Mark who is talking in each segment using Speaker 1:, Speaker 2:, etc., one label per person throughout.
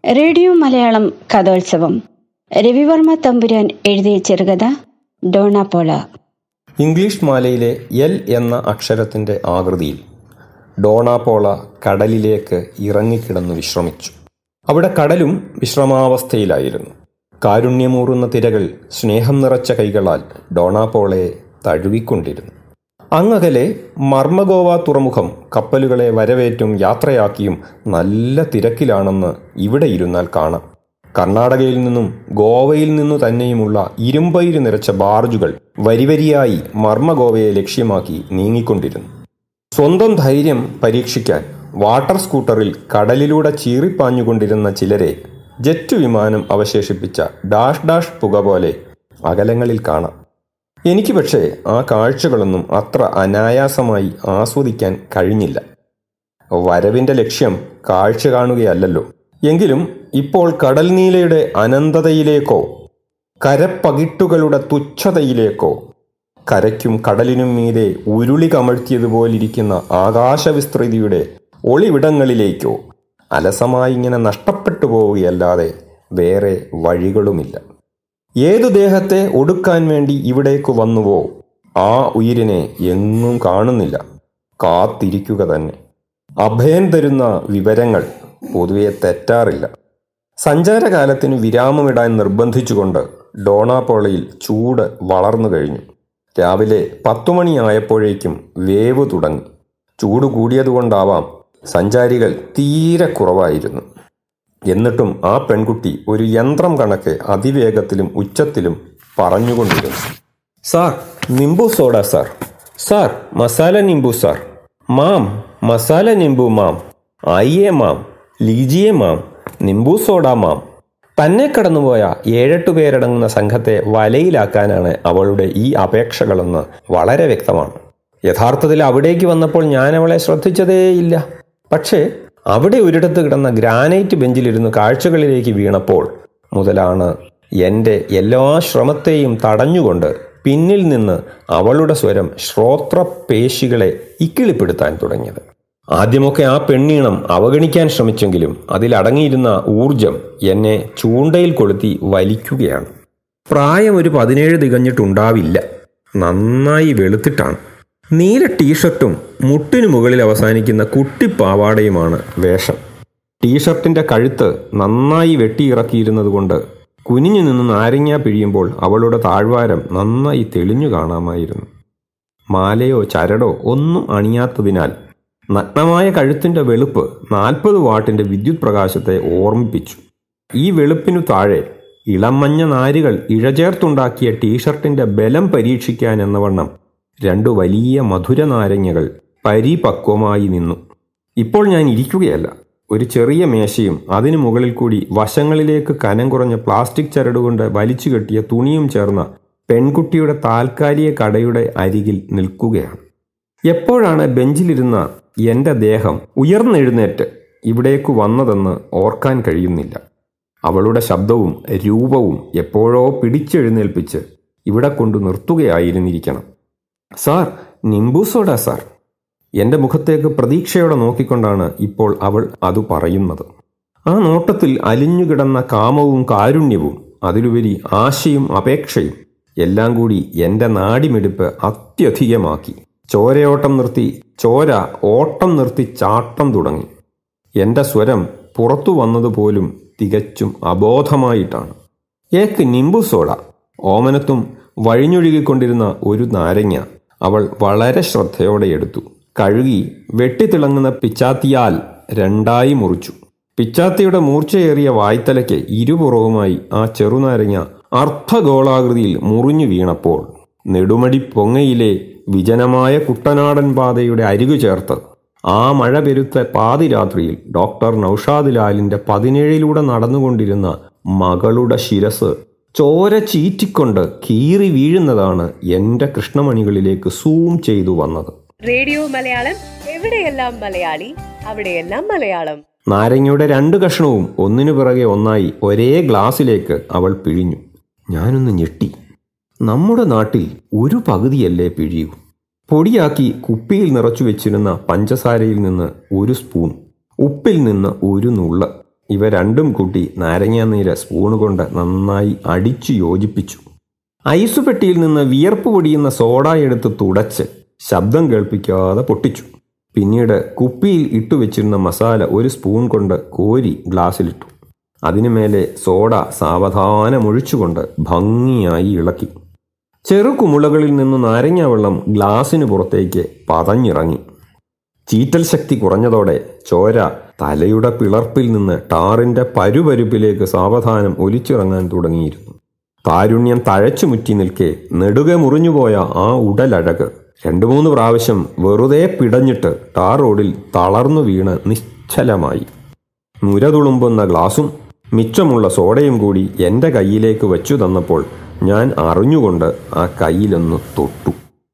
Speaker 1: radio Malayalam കഥോത്സവം Ravi Varma തമ്പുരാൻ എഴുതിയ ചെറുകഥ ഡോണാപോള
Speaker 2: ഇംഗ്ലീഷ് മാലയിലെ എൽ എന്ന അക്ഷരത്തിൻ്റെ ആകൃതിയിൽ ഡോണാപോള കടലിലേക്ക് ഇറങ്ങിക്കിടന്ന് വിശ്രമിച്ചു അവിടെ കടലും വിശ്രമാവസ്ഥയിലായിരുന്നു കാരുണ്യമൂറുന്ന തിരകൾ സ്നേഹം നിറച്ച കൈകളാൽ ഡോണാപോളയെ തഴുവിക്കൊണ്ടിരുന്നു അങ്ങകലെ മർമ്മഗോവ തുറമുഖം കപ്പലുകളെ വരവേറ്റും യാത്രയാക്കിയും നല്ല തിരക്കിലാണെന്ന് ഇവിടെ ഇരുന്നാൽ കാണാം കർണാടകയിൽ നിന്നും ഗോവയിൽ നിന്നു തന്നെയുമുള്ള ഇരുമ്പയിര് നിറച്ച ബാർജുകൾ വരിവരിയായി മർമ്മഗോവയെ ലക്ഷ്യമാക്കി നീങ്ങിക്കൊണ്ടിരുന്നു സ്വന്തം ധൈര്യം പരീക്ഷിക്കാൻ വാട്ടർ സ്കൂട്ടറിൽ കടലിലൂടെ ചീറിപ്പാഞ്ഞുകൊണ്ടിരുന്ന ചിലരെ ജെറ്റ് വിമാനം അവശേഷിപ്പിച്ച ഡാഷ് ഡാഷ് പുക പോലെ അകലങ്ങളിൽ കാണാം എനിക്ക് പക്ഷേ ആ കാഴ്ചകളൊന്നും അത്ര അനായാസമായി ആസ്വദിക്കാൻ കഴിഞ്ഞില്ല വരവിന്റെ ലക്ഷ്യം കാഴ്ച കാണുകയല്ലല്ലോ എങ്കിലും ഇപ്പോൾ കടൽ നീലയുടെ അനന്തതയിലേക്കോ കരപ്പകിട്ടുകളുടെ തുച്ഛതയിലേക്കോ കരയ്ക്കും കടലിനും മീതെ ഉരുളി കമഴ്ത്തിയതുപോലിരിക്കുന്ന ആകാശവിസ്തൃതിയുടെ ഒളിവിടങ്ങളിലേക്കോ അലസമായി ഇങ്ങനെ നഷ്ടപ്പെട്ടു പോവുകയല്ലാതെ വേറെ വഴികളുമില്ല ഏതു ദേഹത്തെ ഒടുക്കാൻ വേണ്ടി ഇവിടേക്ക് വന്നുവോ ആ ഉയിരിനെ എങ്ങും കാണുന്നില്ല കാത്തിരിക്കുക തന്നെ അഭയം തരുന്ന വിവരങ്ങൾ പൊതുവെ തെറ്റാറില്ല സഞ്ചാരകാലത്തിന് വിരാമമിടാൻ നിർബന്ധിച്ചുകൊണ്ട് ഡോണാപോളയിൽ ചൂട് വളർന്നു കഴിഞ്ഞു രാവിലെ പത്തു മണിയായപ്പോഴേക്കും വേവ് തുടങ്ങി ചൂട് കൂടിയതുകൊണ്ടാവാം സഞ്ചാരികൾ തീരെ കുറവായിരുന്നു എന്നിട്ടും ആ പെൺകുട്ടി ഒരു യന്ത്രം കണക്കെ അതിവേഗത്തിലും ഉച്ചത്തിലും പറഞ്ഞുകൊണ്ടിരുന്നു സാർ നിംബു സോഡ സാർ സാർ മസാല നിംബു സാർ മാം മസാല നിംബു മാം ആയിയേ മാം ലീജിയേ മാം നിംബു സോഡ മാം തന്നെ കടന്നുപോയ ഏഴെട്ടു പേരടങ്ങുന്ന സംഘത്തെ വലയിലാക്കാനാണ് അവളുടെ ഈ അപേക്ഷകളെന്ന് വളരെ വ്യക്തമാണ് യഥാർത്ഥത്തിൽ അവിടേക്ക് വന്നപ്പോൾ ഞാൻ അവളെ ശ്രദ്ധിച്ചതേയില്ല പക്ഷേ അവിടെ ഒരിടത്ത് കിടന്ന ഗ്രാനൈറ്റ് ബെഞ്ചിലിരുന്ന് കാഴ്ചകളിലേക്ക് വീണപ്പോൾ മുതലാണ് എൻ്റെ എല്ലാ ശ്രമത്തെയും തടഞ്ഞുകൊണ്ട് പിന്നിൽ നിന്ന് അവളുടെ സ്വരം ശ്രോത്രപേശികളെ ഇക്കിളിപ്പെടുത്താൻ തുടങ്ങിയത് ആദ്യമൊക്കെ ആ പെണ്ണീണം അവഗണിക്കാൻ ശ്രമിച്ചെങ്കിലും അതിലടങ്ങിയിരുന്ന ഊർജം എന്നെ ചൂണ്ടയിൽ കൊളുത്തി വലിക്കുകയാണ് പ്രായം ഒരു പതിനേഴ് തികഞ്ഞിട്ടുണ്ടാവില്ല നന്നായി വെളുത്തിട്ടാണ് നീല ടീഷർട്ടും മുട്ടിനു മുകളിൽ അവസാനിക്കുന്ന കുട്ടിപ്പാവാടയുമാണ് വേഷം ടീഷർട്ടിന്റെ കഴുത്ത് നന്നായി വെട്ടിയിറക്കിയിരുന്നത് കൊണ്ട് കുനിഞ്ഞു നിന്ന് നാരങ്ങ പിഴിയുമ്പോൾ അവളുടെ താഴ്വാരം നന്നായി തെളിഞ്ഞു കാണാമായിരുന്നു മാലയോ ചരടോ ഒന്നും അണിയാത്തതിനാൽ നഗ്നമായ കഴുത്തിന്റെ വെളുപ്പ് നാൽപ്പത് വാട്ടിന്റെ വിദ്യുത് പ്രകാശത്തെ ഓർമ്മിപ്പിച്ചു ഈ വെളുപ്പിനു താഴെ ഇളമഞ്ഞ നാരുകൾ ഇഴചേർത്തുണ്ടാക്കിയ ടീഷർട്ടിന്റെ ബലം പരീക്ഷിക്കാൻ എന്നവണ്ണം രണ്ടു വലിയ മധുര നാരങ്ങകൾ പരിപക്വമായി നിന്നു ഇപ്പോൾ ഞാൻ ഇരിക്കുകയല്ല ഒരു ചെറിയ മേശയും അതിനു മുകളിൽ കൂടി വശങ്ങളിലേക്ക് കനം കുറഞ്ഞ പ്ലാസ്റ്റിക് ചരടുകൊണ്ട് വലിച്ചു കെട്ടിയ തുണിയും ചേർന്ന പെൺകുട്ടിയുടെ താൽക്കാലിക കടയുടെ അരികിൽ നിൽക്കുകയാണ് എപ്പോഴാണ് ബെഞ്ചിലിരുന്ന എന്റെ ദേഹം ഉയർന്നെഴുന്നേറ്റ് ഇവിടേക്കു വന്നതെന്ന് ഓർക്കാൻ കഴിയുന്നില്ല അവളുടെ ശബ്ദവും രൂപവും എപ്പോഴോ പിടിച്ചെഴുന്നേൽപ്പിച്ച് ഇവിടെ കൊണ്ടു നിർത്തുകയായിരുന്നിരിക്കണം സാർ നിംബു സോഡ സാർ എന്റെ മുഖത്തേക്ക് പ്രതീക്ഷയോടെ നോക്കിക്കൊണ്ടാണ് ഇപ്പോൾ അവൾ അത് പറയുന്നത് ആ നോട്ടത്തിൽ അലിഞ്ഞുകിടന്ന കാമവും കാരുണ്യവും അതിലുപരി ആശയും അപേക്ഷയും എല്ലാം കൂടി എന്റെ നാടിമിടിപ്പ് അത്യധികമാക്കി ചോരയോട്ടം നിർത്തി ചോര ഓട്ടം നിർത്തി ചാട്ടം തുടങ്ങി എന്റെ സ്വരം പുറത്തു വന്നതുപോലും തികച്ചും അബോധമായിട്ടാണ് ഏക്ക് നിംബു സോഡ ഓമനത്തും വഴിഞ്ഞൊഴുകിക്കൊണ്ടിരുന്ന ഒരു നാരങ്ങ അവൾ വളരെ ശ്രദ്ധയോടെ എടുത്തു കഴുകി വെട്ടിത്തിളങ്ങുന്ന പിച്ചാത്തിയാൽ രണ്ടായി മുറിച്ചു പിച്ചാത്തിയുടെ മൂർച്ചയേറിയ വായ്ത്തലയ്ക്ക് ഇരുപുറവുമായി ആ ചെറുനാരങ്ങ അർദ്ധഗോളാകൃതിയിൽ മുറിഞ്ഞു വീണപ്പോൾ നെടുമടി പൊങ്ങയിലെ വിജനമായ കുട്ടനാടൻ പാതയുടെ അരികു ചേർത്ത് ആ മഴ പെരുത്ത പാതിരാത്രിയിൽ ഡോക്ടർ നൌഷാദ് ലാലിന്റെ പതിനേഴിലൂടെ നടന്നുകൊണ്ടിരുന്ന മകളുടെ ശിരസ് ചോര ചീറ്റിക്കൊണ്ട് കീറി വീഴുന്നതാണ് എന്റെ കൃഷ്ണമണികളിലേക്ക് സൂം ചെയ്തു വന്നത്
Speaker 3: റേഡിയോ മലയാളം എവിടെയെല്ലാം മലയാളി അവിടെയെല്ലാം മലയാളം
Speaker 2: നാരങ്ങയുടെ രണ്ട് കഷ്ണവും ഒന്നിനു പിറകെ ഒന്നായി ഒരേ ഗ്ലാസ്സിലേക്ക് അവൾ പിഴിഞ്ഞു ഞാനൊന്ന് ഞെട്ടി നമ്മുടെ നാട്ടിൽ ഒരു പകുതിയല്ലേ പിഴിയൂ പൊടിയാക്കി കുപ്പിയിൽ നിറച്ചു വെച്ചിരുന്ന പഞ്ചസാരയിൽ നിന്ന് ഒരു സ്പൂൺ ഉപ്പിൽ നിന്ന് ഒരു നുള്ള് ഇവ രണ്ടും കൂട്ടി നാരങ്ങാനീര് സ്പൂണ് കൊണ്ട് നന്നായി അടിച്ചു യോജിപ്പിച്ചു ഐസ് പെട്ടിയിൽ നിന്ന് വിയർപ്പ് പൊടിയുന്ന സോഡ എടുത്ത് തുടച്ച് ശബ്ദം കേൾപ്പിക്കാതെ പൊട്ടിച്ചു പിന്നീട് കുപ്പിയിൽ ഇട്ടുവെച്ചിരുന്ന മസാല ഒരു സ്പൂൺ കൊണ്ട് കോരി ഗ്ലാസ്സിലിട്ടു അതിനുമേലെ സോഡ സാവധാനം ഒഴിച്ചുകൊണ്ട് ഭംഗിയായി ഇളക്കി ചെറുകുമുളകളിൽ നിന്ന് നാരങ്ങ വെള്ളം ഗ്ലാസിന് പുറത്തേക്ക് പതഞ്ഞിറങ്ങി ചീറ്റൽ ശക്തി കുറഞ്ഞതോടെ ചോര തലയുടെ പിളർപ്പിൽ നിന്ന് ടാറിന്റെ പരുപരുപ്പിലേക്ക് സാവധാനം ഒലിച്ചിറങ്ങാൻ തുടങ്ങിയിരുന്നു താരുണ്യം തഴച്ചുമുറ്റി നിൽക്കെ നെടുകെ മുറിഞ്ഞുപോയ ആ ഉടലഴക് രണ്ടു മൂന്ന് പ്രാവശ്യം വെറുതെ പിടഞ്ഞിട്ട് ടാർ റോഡിൽ തളർന്നു വീണ് നിശ്ചലമായി നുരതുളുമ്പുന്ന ഗ്ലാസും മിച്ചമുള്ള സോഡയും കൂടി എൻ്റെ കയ്യിലേക്ക് വച്ചു തന്നപ്പോൾ ഞാൻ അറിഞ്ഞുകൊണ്ട് ആ കയ്യിലൊന്ന് തൊട്ടു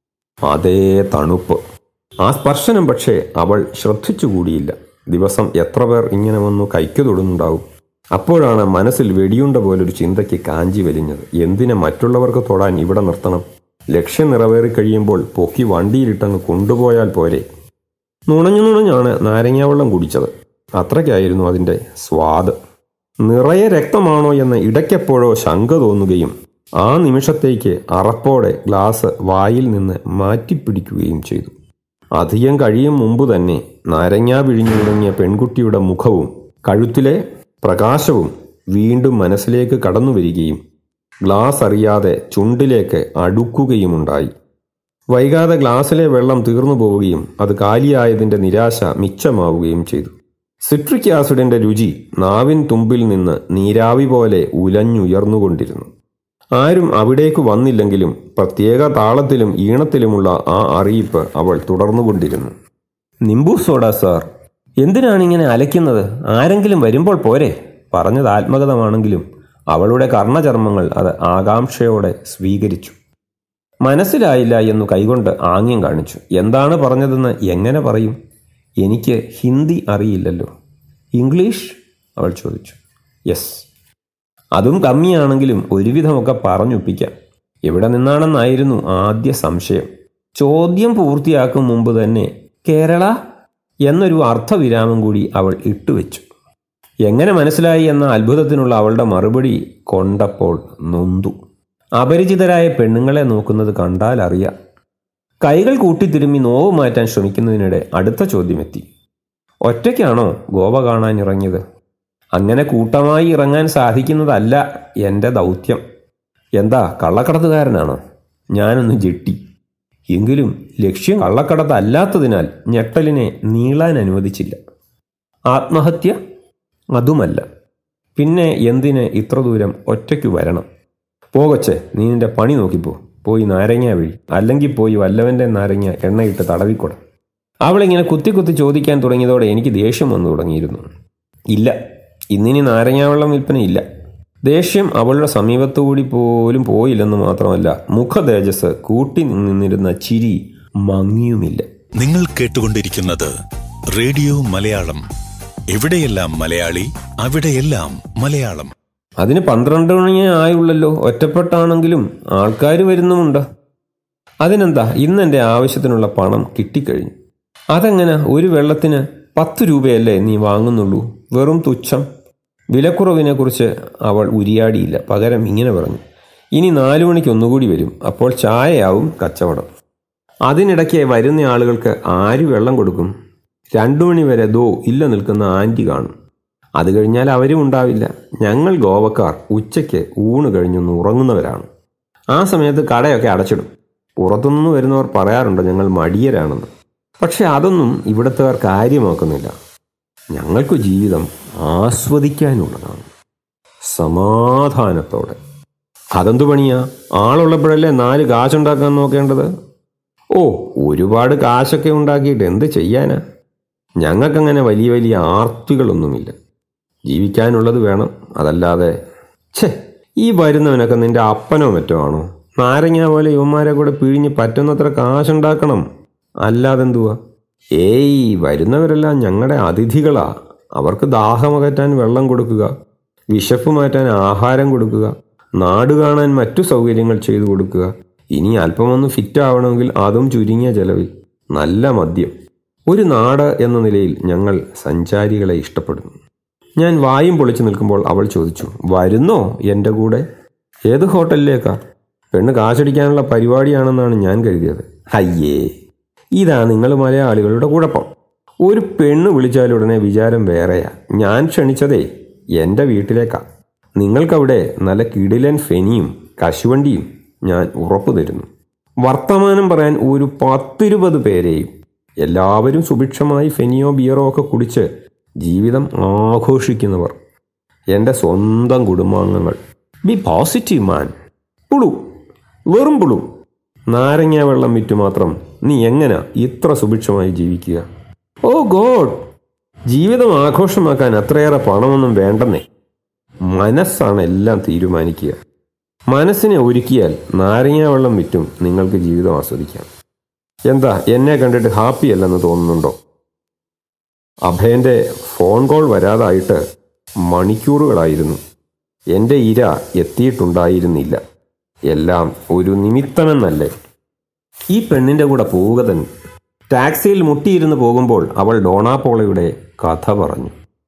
Speaker 2: അതേ തണുപ്പ് ആ സ്പർശനം പക്ഷേ അവൾ ശ്രദ്ധിച്ചുകൂടിയില്ല ദിവസം എത്ര പേർ ഇങ്ങനെ വന്നു കൈക്ക് തൊടുന്നുണ്ടാവും അപ്പോഴാണ് മനസ്സിൽ വെടിയുണ്ട പോലൊരു ചിന്തയ്ക്ക് കാഞ്ചി വലിഞ്ഞത് എന്തിനെ മറ്റുള്ളവർക്ക് തൊടാൻ ഇവിടെ നിർത്തണം ലക്ഷ്യം നിറവേറി കഴിയുമ്പോൾ പൊക്കി വണ്ടിയിലിട്ടങ്ങ് കൊണ്ടുപോയാൽ പോരെ നുണഞ്ഞു നുണഞ്ഞാണ് നാരങ്ങാവെള്ളം കുടിച്ചത് അത്രയ്ക്കായിരുന്നു അതിൻ്റെ സ്വാദ് നിറയെ രക്തമാണോ എന്ന് ഇടയ്ക്കെപ്പോഴോ ശങ്ക തോന്നുകയും ആ നിമിഷത്തേക്ക് അറപ്പോടെ ഗ്ലാസ് വായിൽ നിന്ന് മാറ്റിപ്പിടിക്കുകയും ചെയ്തു അധികം കഴിയും മുമ്പ് തന്നെ നാരങ്ങാ പിഴിഞ്ഞു തുടങ്ങിയ പെൺകുട്ടിയുടെ മുഖവും കഴുത്തിലെ പ്രകാശവും വീണ്ടും മനസ്സിലേക്ക് കടന്നു വരികയും ഗ്ലാസ് അറിയാതെ ചുണ്ടിലേക്ക് അടുക്കുകയുമുണ്ടായി വൈകാതെ ഗ്ലാസ്സിലെ വെള്ളം തീർന്നു പോവുകയും അത് കാലിയായതിന്റെ നിരാശ മിച്ചമാവുകയും ചെയ്തു സിട്രിക് ആസിഡിന്റെ രുചി നാവിൻ തുമ്പിൽ നിന്ന് നീരാവി പോലെ ഉലഞ്ഞുയർന്നുകൊണ്ടിരുന്നു ആരും അവിടേക്ക് വന്നില്ലെങ്കിലും പ്രത്യേക താളത്തിലും ഈണത്തിലുമുള്ള ആ അറിയിപ്പ് അവൾ തുടർന്നുകൊണ്ടിരുന്നു നിംബു സോഡ സാർ എന്തിനാണിങ്ങനെ അലയ്ക്കുന്നത് ആരെങ്കിലും വരുമ്പോൾ പോരെ പറഞ്ഞത് ആത്മകഥമാണെങ്കിലും അവളുടെ കർണചർമ്മങ്ങൾ അത് ആകാംക്ഷയോടെ സ്വീകരിച്ചു മനസ്സിലായില്ല എന്നു കൈകൊണ്ട് ആംഗ്യം കാണിച്ചു എന്താണ് പറഞ്ഞതെന്ന് എങ്ങനെ പറയും എനിക്ക് ഹിന്ദി അറിയില്ലല്ലോ ഇംഗ്ലീഷ് അവൾ ചോദിച്ചു യെസ് അതും കമ്മിയാണെങ്കിലും ഒരുവിധമൊക്കെ പറഞ്ഞൊപ്പിക്കാം എവിടെ നിന്നാണെന്നായിരുന്നു ആദ്യ സംശയം ചോദ്യം പൂർത്തിയാക്കും മുമ്പ് തന്നെ കേരള എന്നൊരു അർത്ഥവിരാമം കൂടി അവൾ ഇട്ടുവെച്ചു എങ്ങനെ മനസ്സിലായി എന്ന അത്ഭുതത്തിനുള്ള അവളുടെ മറുപടി കൊണ്ടപ്പോൾ നൊന്തു അപരിചിതരായ പെണ്ണുങ്ങളെ നോക്കുന്നത് കണ്ടാൽ അറിയാം കൈകൾ കൂട്ടിത്തിരുമ്മി നോവ് മാറ്റാൻ ശ്രമിക്കുന്നതിനിടെ അടുത്ത ചോദ്യമെത്തി ഒറ്റയ്ക്കാണോ ഗോവ കാണാൻ ഇറങ്ങിയത് അങ്ങനെ കൂട്ടമായി ഇറങ്ങാൻ സാധിക്കുന്നതല്ല എൻ്റെ ദൗത്യം എന്താ കള്ളക്കടത്തുകാരനാണോ ഞാനൊന്ന് ജെട്ടി എങ്കിലും ലക്ഷ്യം കള്ളക്കടത്തല്ലാത്തതിനാൽ ഞെട്ടലിനെ നീളാൻ അനുവദിച്ചില്ല ആത്മഹത്യ അതുമല്ല പിന്നെ എന്തിന് ഇത്ര ദൂരം ഒറ്റയ്ക്ക് വരണം പോകച്ചേ നീ നിന്റെ പണി നോക്കിപ്പോ പോയി നാരങ്ങ വഴി അല്ലെങ്കിൽ പോയി വല്ലവൻ്റെ നാരങ്ങ എണ്ണയിട്ട് തടവിക്കൊട അവളിങ്ങനെ കുത്തി കുത്തി ചോദിക്കാൻ തുടങ്ങിയതോടെ എനിക്ക് ദേഷ്യം വന്നു തുടങ്ങിയിരുന്നു ഇല്ല ഇന്നിനി നാരങ്ങാവെള്ളം വിൽപ്പനയില്ല ദേഷ്യം അവളുടെ സമീപത്തുകൂടി പോലും പോയില്ലെന്ന് മാത്രമല്ല മുഖതേജസ് കൂട്ടി നിന്നിരുന്ന ചിരി മങ്ങിയുമില്ല
Speaker 4: നിങ്ങൾ കേട്ടുകൊണ്ടിരിക്കുന്നത് റേഡിയോ മലയാളം എവിടെയെല്ലാം മലയാളി അവിടെയെല്ലാം മലയാളം
Speaker 2: അതിന് പന്ത്രണ്ട് മണിയേ ആയുള്ളല്ലോ ഒറ്റപ്പെട്ടാണെങ്കിലും ആൾക്കാർ വരുന്നുമുണ്ട് അതിനെന്താ ഇന്ന് എൻ്റെ ആവശ്യത്തിനുള്ള പണം കിട്ടിക്കഴിഞ്ഞു അതെങ്ങനെ ഒരു വെള്ളത്തിന് പത്ത് രൂപയല്ലേ നീ വാങ്ങുന്നുള്ളൂ വെറും തുച്ഛം വിലക്കുറവിനെക്കുറിച്ച് അവൾ ഉരിയാടിയില്ല പകരം ഇങ്ങനെ പറഞ്ഞു ഇനി നാലു മണിക്ക് ഒന്നുകൂടി വരും അപ്പോൾ ചായയാവും കച്ചവടം അതിനിടയ്ക്ക് വരുന്ന ആളുകൾക്ക് ആര് വെള്ളം കൊടുക്കും രണ്ടു മണി വരെ ദോ ഇല്ല നിൽക്കുന്ന ആൻറ്റി കാണും അത് കഴിഞ്ഞാൽ അവരും ഉണ്ടാവില്ല ഞങ്ങൾ ഗോവക്കാർ ഉച്ചയ്ക്ക് ഊണ് കഴിഞ്ഞൊന്ന് ഉറങ്ങുന്നവരാണ് ആ സമയത്ത് കടയൊക്കെ അടച്ചിടും പുറത്തുനിന്ന് വരുന്നവർ പറയാറുണ്ട് ഞങ്ങൾ മടിയരാണെന്ന് പക്ഷെ അതൊന്നും ഇവിടുത്തുകാർ കാര്യമാക്കുന്നില്ല ഞങ്ങൾക്ക് ജീവിതം ആസ്വദിക്കാനുള്ളതാണ് സമാധാനത്തോടെ അതെന്തു പണിയാ ആളുള്ളപ്പോഴല്ലേ നാല് കാശുണ്ടാക്കാൻ നോക്കേണ്ടത് ഓ ഒരുപാട് കാശൊക്കെ ഉണ്ടാക്കിയിട്ട് എന്ത് ചെയ്യാനാ ഞങ്ങൾക്കങ്ങനെ വലിയ വലിയ ആർത്തികളൊന്നുമില്ല ജീവിക്കാനുള്ളത് വേണം അതല്ലാതെ ഛേ ഈ വരുന്നവനൊക്കെ നിന്റെ അപ്പനോ മറ്റോ ആണോ നാരങ്ങ പോലെ യുവന്മാരെ കൂടെ പിഴിഞ്ഞ് പറ്റുന്നത്ര കാശുണ്ടാക്കണം അല്ലാതെന്തുവാ ഏയ് വരുന്നവരെല്ലാം ഞങ്ങളുടെ അതിഥികളാ അവർക്ക് ദാഹമകറ്റാൻ വെള്ളം കൊടുക്കുക വിശപ്പ് മാറ്റാൻ ആഹാരം കൊടുക്കുക നാട് കാണാൻ മറ്റു സൗകര്യങ്ങൾ ചെയ്തു കൊടുക്കുക ഇനി അല്പമൊന്ന് ഫിറ്റ് ആവണമെങ്കിൽ അതും ചുരുങ്ങിയ ചെലവിൽ നല്ല മദ്യം ഒരു നാട് എന്ന നിലയിൽ ഞങ്ങൾ സഞ്ചാരികളെ ഇഷ്ടപ്പെടുന്നു ഞാൻ വായും പൊളിച്ചു നിൽക്കുമ്പോൾ അവൾ ചോദിച്ചു വരുന്നോ എൻ്റെ കൂടെ ഏത് ഹോട്ടലിലേക്കാ പെണ്ണ് കാശടിക്കാനുള്ള പരിപാടിയാണെന്നാണ് ഞാൻ കരുതിയത് അയ്യേ ഇതാ നിങ്ങൾ മലയാളികളുടെ കുഴപ്പം ഒരു പെണ്ണ് വിളിച്ചാൽ ഉടനെ വിചാരം വേറെയാ ഞാൻ ക്ഷണിച്ചതേ എൻ്റെ വീട്ടിലേക്കാ നിങ്ങൾക്കവിടെ നല്ല കിടിലൻ ഫെനിയും കശുവണ്ടിയും ഞാൻ ഉറപ്പു തരുന്നു വർത്തമാനം പറയാൻ ഒരു പത്തിരുപത് പേരെയും എല്ലാവരും സുഭിക്ഷമായി ഫെനിയോ ബിയറോ ഒക്കെ കുടിച്ച് ജീവിതം ആഘോഷിക്കുന്നവർ എൻ്റെ സ്വന്തം കുടുംബാംഗങ്ങൾ ബി പോസിറ്റീവ് മാൻ പുളു വെറും പുളു നാരങ്ങ വെള്ളം വിറ്റ് മാത്രം നീ എങ്ങനെ ഇത്ര സുഭിക്ഷമായി ജീവിക്കുക ഓ ഗോഡ് ജീവിതം ആഘോഷമാക്കാൻ അത്രയേറെ പണമൊന്നും വേണ്ടെന്നേ മനസ്സാണ് എല്ലാം തീരുമാനിക്കുക മനസ്സിനെ ഒരുക്കിയാൽ നാരങ്ങ വെള്ളം വിറ്റും നിങ്ങൾക്ക് ജീവിതം ആസ്വദിക്കാം എന്താ എന്നെ കണ്ടിട്ട് ഹാപ്പി അല്ലെന്ന് തോന്നുന്നുണ്ടോ അഭയന്റെ ഫോൺ കോൾ വരാതായിട്ട് മണിക്കൂറുകളായിരുന്നു എൻ്റെ ഇര എത്തിയിട്ടുണ്ടായിരുന്നില്ല എല്ലാം ഒരു നിമിത്തമെന്നല്ലേ ഈ പെണ്ണിൻ്റെ കൂടെ പോവുക തന്നെ ടാക്സിയിൽ മുട്ടിയിരുന്ന് പോകുമ്പോൾ അവൾ ഡോണാപോളയുടെ കഥ പറഞ്ഞു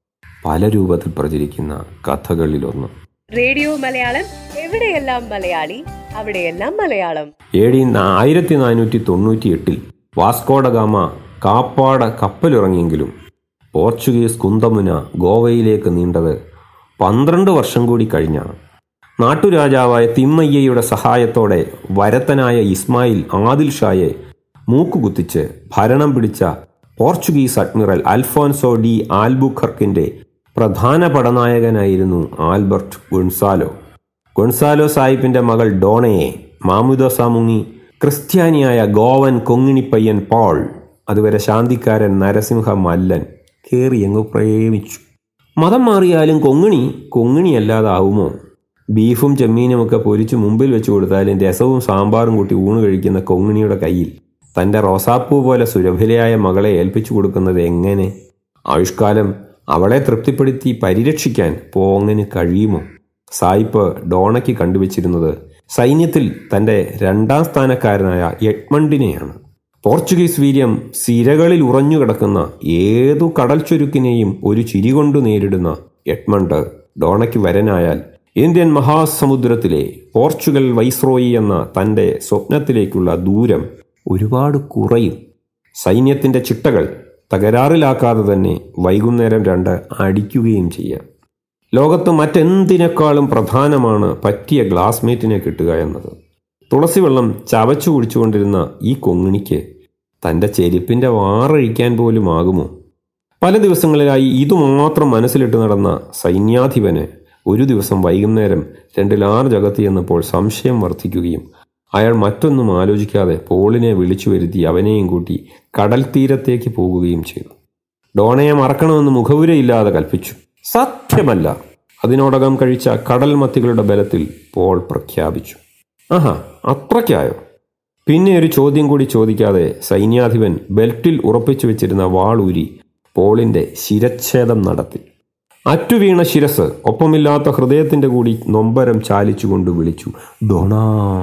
Speaker 2: പല രൂപത്തിൽ പ്രചരിക്കുന്ന കഥകളിലൊന്ന്
Speaker 3: റേഡിയോ മലയാളം എവിടെയെല്ലാം മലയാളി അവിടെയെല്ലാം മലയാളം
Speaker 2: എ ഡി ആയിരത്തി നാനൂറ്റി തൊണ്ണൂറ്റി എട്ടിൽ വാസ്കോഡഗാമ കാപ്പാട കപ്പലിറങ്ങിയെങ്കിലും പോർച്ചുഗീസ് കുന്തമുന ഗോവയിലേക്ക് നീണ്ടത് പന്ത്രണ്ട് വർഷം കൂടി കഴിഞ്ഞാണ് നാട്ടുരാജാവായ തിമ്മയ്യയുടെ സഹായത്തോടെ വരത്തനായ ഇസ്മായിൽ ആദിൽ ഷായെ മൂക്കുകുത്തിച്ച് ഭരണം പിടിച്ച പോർച്ചുഗീസ് അഡ്മിറൽ അൽഫോൻസോ ഡി ആൽബുഖർക്കിന്റെ പ്രധാന പടനായകനായിരുന്നു ആൽബർട്ട് ഗൊൺസാലോ ഗൊൺസാലോ സാഹിബിന്റെ മകൾ ഡോണയെ മാമുദോസ മുങ്ങി ക്രിസ്ത്യാനിയായ ഗോവൻ കൊങ്ങിണിപ്പയ്യൻ പോൾ അതുവരെ ശാന്തിക്കാരൻ നരസിംഹ മല്ലൻ കേറിയങ്ങ് പ്രേമിച്ചു മതം മാറിയാലും കൊങ്ങിണി കൊങ്ങിണിയല്ലാതാവുമോ ബീഫും ചെമ്മീനുമൊക്കെ പൊരിച്ച് മുമ്പിൽ വെച്ച് കൊടുത്താലും രസവും സാമ്പാറും കൂട്ടി ഊണ് കഴിക്കുന്ന കൊങ്ങിണിയുടെ കയ്യിൽ തന്റെ റോസാപ്പൂ പോലെ സുരഭിലയായ മകളെ ഏൽപ്പിച്ചു കൊടുക്കുന്നത് എങ്ങനെ ആയുഷ്കാലം അവളെ തൃപ്തിപ്പെടുത്തി പരിരക്ഷിക്കാൻ പോങ്ങിന് കഴിയുമോ സായിപ്പ് ഡോണയ്ക്ക് കണ്ടുവച്ചിരുന്നത് സൈന്യത്തിൽ തന്റെ രണ്ടാം സ്ഥാനക്കാരനായ എഡ്മണ്ടിനെയാണ് പോർച്ചുഗീസ് വീര്യം സിരകളിൽ ഉറഞ്ഞു കിടക്കുന്ന ഏതു കടൽ ചുരുക്കിനെയും ഒരു ചിരി കൊണ്ടു നേരിടുന്ന എഡ്മണ്ട് ഡോണയ്ക്ക് വരനായാൽ ഇന്ത്യൻ മഹാസമുദ്രത്തിലെ പോർച്ചുഗൽ വൈസ്രോയി എന്ന തന്റെ സ്വപ്നത്തിലേക്കുള്ള ദൂരം ഒരുപാട് കുറയും സൈന്യത്തിന്റെ ചിട്ടകൾ തകരാറിലാക്കാതെ തന്നെ വൈകുന്നേരം രണ്ട് അടിക്കുകയും ചെയ്യാം ലോകത്ത് മറ്റെന്തിനേക്കാളും പ്രധാനമാണ് പറ്റിയ ഗ്ലാസ്മേറ്റിനെ കിട്ടുക എന്നത് തുളസി വെള്ളം ചവച്ചു കുടിച്ചുകൊണ്ടിരുന്ന ഈ കൊങ്ങിണിക്ക് തൻ്റെ ചെരുപ്പിൻ്റെ വാറഴിക്കാൻ പോലും ആകുമോ പല ദിവസങ്ങളിലായി ഇതുമാത്രം മനസ്സിലിട്ട് നടന്ന സൈന്യാധിപന് ഒരു ദിവസം വൈകുന്നേരം രണ്ട് ലാർജ് അകത്ത് ചെന്നപ്പോൾ സംശയം വർദ്ധിക്കുകയും അയാൾ മറ്റൊന്നും ആലോചിക്കാതെ പോളിനെ വിളിച്ചു വരുത്തി അവനെയും കൂട്ടി കടൽ തീരത്തേക്ക് പോകുകയും ചെയ്തു ഡോണയെ മറക്കണമെന്ന് മുഖവുരയില്ലാതെ കൽപ്പിച്ചു സത്യമല്ല അതിനോടകം കഴിച്ച കടൽ മത്തികളുടെ ബലത്തിൽ പോൾ പ്രഖ്യാപിച്ചു ആഹാ അത്രയ്ക്കായോ പിന്നെ ഒരു ചോദ്യം കൂടി ചോദിക്കാതെ സൈന്യാധിപൻ ബെൽറ്റിൽ ഉറപ്പിച്ചു വെച്ചിരുന്ന വാളൂരി പോളിന്റെ ശിരച്ഛേദം നടത്തി അറ്റുവീണ ശിരസ് ഒപ്പമില്ലാത്ത ഹൃദയത്തിന്റെ കൂടി നൊമ്പരം ചാലിച്ചുകൊണ്ട് വിളിച്ചു ഡോണ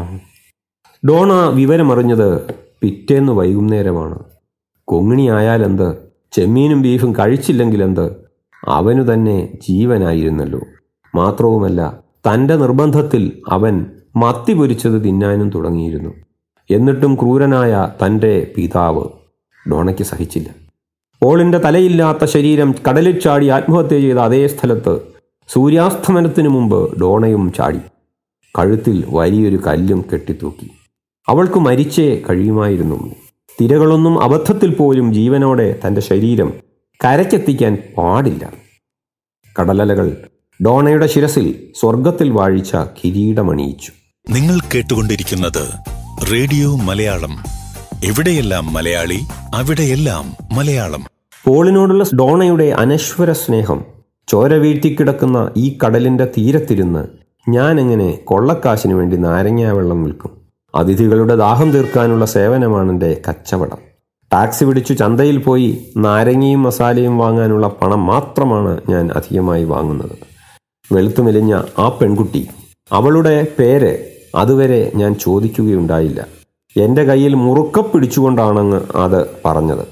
Speaker 2: ഡോണ വിവരമറിഞ്ഞത് പിറ്റേന്ന് വൈകുന്നേരമാണ് കൊങ്ങിണി ആയാലെന്ത് ചെമ്മീനും ബീഫും കഴിച്ചില്ലെങ്കിലെന്ത് അവനു തന്നെ ജീവനായിരുന്നല്ലോ മാത്രവുമല്ല തൻ്റെ നിർബന്ധത്തിൽ അവൻ മത്തി പൊരിച്ചത് തിന്നാനും തുടങ്ങിയിരുന്നു എന്നിട്ടും ക്രൂരനായ തൻ്റെ പിതാവ് ഡോണയ്ക്ക് സഹിച്ചില്ല പോളിന്റെ തലയില്ലാത്ത ശരീരം കടലിൽ ചാടി ആത്മഹത്യ ചെയ്ത അതേ സ്ഥലത്ത് സൂര്യാസ്തമനത്തിനു മുമ്പ് ഡോണയും ചാടി കഴുത്തിൽ വലിയൊരു കല്ലും കെട്ടിത്തൂക്കി അവൾക്ക് മരിച്ചേ കഴിയുമായിരുന്നുള്ളൂ തിരകളൊന്നും അബദ്ധത്തിൽ പോലും ജീവനോടെ തന്റെ ശരീരം കരക്കെത്തിക്കാൻ പാടില്ല കടലലകൾ ഡോണയുടെ ശിരസിൽ സ്വർഗത്തിൽ വാഴിച്ച കിരീടമണിയിച്ചു
Speaker 4: നിങ്ങൾ കേട്ടുകൊണ്ടിരിക്കുന്നത് റേഡിയോ മലയാളം എവിടെയെല്ലാം മലയാളി അവിടെയെല്ലാം മലയാളം
Speaker 2: പോളിനോടുള്ള ഡോണയുടെ അനശ്വര സ്നേഹം ചോര വീഴ്ത്തിക്കിടക്കുന്ന ഈ കടലിന്റെ തീരത്തിരുന്ന് ഞാൻ എങ്ങനെ കൊള്ളക്കാശിനു വേണ്ടി നാരങ്ങാ വെള്ളം വിൽക്കും അതിഥികളുടെ ദാഹം തീർക്കാനുള്ള സേവനമാണ് എൻ്റെ കച്ചവടം ടാക്സി പിടിച്ചു ചന്തയിൽ പോയി നാരങ്ങയും മസാലയും വാങ്ങാനുള്ള പണം മാത്രമാണ് ഞാൻ അധികമായി വാങ്ങുന്നത് വെളുത്തു മെലിഞ്ഞ ആ പെൺകുട്ടി അവളുടെ പേര് അതുവരെ ഞാൻ ചോദിക്കുകയുണ്ടായില്ല എൻ്റെ കയ്യിൽ മുറുക്ക പിടിച്ചുകൊണ്ടാണങ്ങ് അത് പറഞ്ഞത്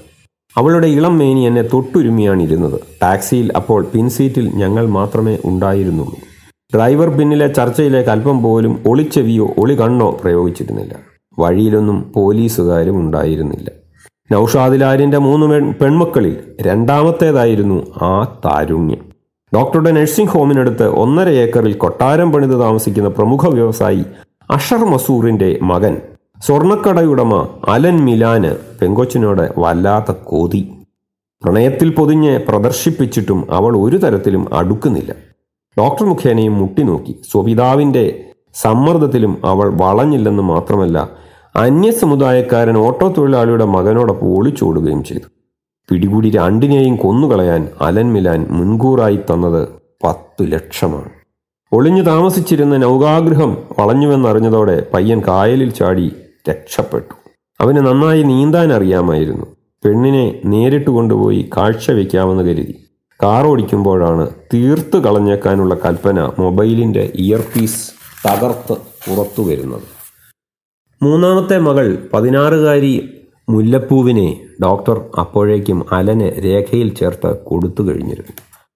Speaker 2: അവളുടെ ഇളം മേനി എന്നെ തൊട്ടുരുമിയാണ് ഇരുന്നത് ടാക്സിയിൽ അപ്പോൾ പിൻസീറ്റിൽ ഞങ്ങൾ മാത്രമേ ഉണ്ടായിരുന്നുള്ളൂ ഡ്രൈവർ പിന്നിലെ ചർച്ചയിലേക്ക് അല്പം പോലും ഒളിച്ചെവിയോ ഒളി കണ്ണോ പ്രയോഗിച്ചിരുന്നില്ല വഴിയിലൊന്നും പോലീസുകാരും ഉണ്ടായിരുന്നില്ല നൌഷാദിലാരിന്റെ മൂന്ന് പെൺ- പെൺമക്കളിൽ രണ്ടാമത്തേതായിരുന്നു ആ താരുണ്യം ഡോക്ടറുടെ നഴ്സിംഗ് ഹോമിനടുത്ത് ഒന്നര ഏക്കറിൽ കൊട്ടാരം പണിത് താമസിക്കുന്ന പ്രമുഖ വ്യവസായി അഷർ മസൂറിന്റെ മകൻ സ്വർണ്ണക്കടയുടമ അലൻ മിലാന് പെങ്കൊച്ചിനോട് വല്ലാത്ത കൊതി പ്രണയത്തിൽ പൊതിഞ്ഞ് പ്രദർശിപ്പിച്ചിട്ടും അവൾ ഒരു തരത്തിലും അടുക്കുന്നില്ല ഡോക്ടർ മുഖേനയും മുട്ടിനോക്കി സ്വപിതാവിന്റെ സമ്മർദ്ദത്തിലും അവൾ വളഞ്ഞില്ലെന്ന് മാത്രമല്ല അന്യസമുദായക്കാരൻ ഓട്ടോ തൊഴിലാളിയുടെ മകനോടൊപ്പം ഒളിച്ചോടുകയും ചെയ്തു പിടികൂടി രണ്ടിനെയും കൊന്നുകളയാൻ അലൻ മിലാൻ മുൻകൂറായി തന്നത് പത്തു ലക്ഷമാണ് ഒളിഞ്ഞു താമസിച്ചിരുന്ന നൗകാഗ്രഹം വളഞ്ഞുവെന്നറിഞ്ഞതോടെ പയ്യൻ കായലിൽ ചാടി രക്ഷപ്പെട്ടു അവന് നന്നായി നീന്താൻ അറിയാമായിരുന്നു പെണ്ണിനെ നേരിട്ട് കൊണ്ടുപോയി കാഴ്ച വയ്ക്കാമെന്ന് കരുതി കാർ ഓടിക്കുമ്പോഴാണ് തീർത്തു കളഞ്ഞേക്കാനുള്ള കൽപ്പന മൊബൈലിന്റെ ഇയർപീസ് തകർത്ത് പുറത്തു വരുന്നത് മൂന്നാമത്തെ മകൾ പതിനാറുകാരി മുല്ലപ്പൂവിനെ ഡോക്ടർ അപ്പോഴേക്കും അലന് രേഖയിൽ ചേർത്ത് കൊടുത്തു കഴിഞ്ഞിരുന്നു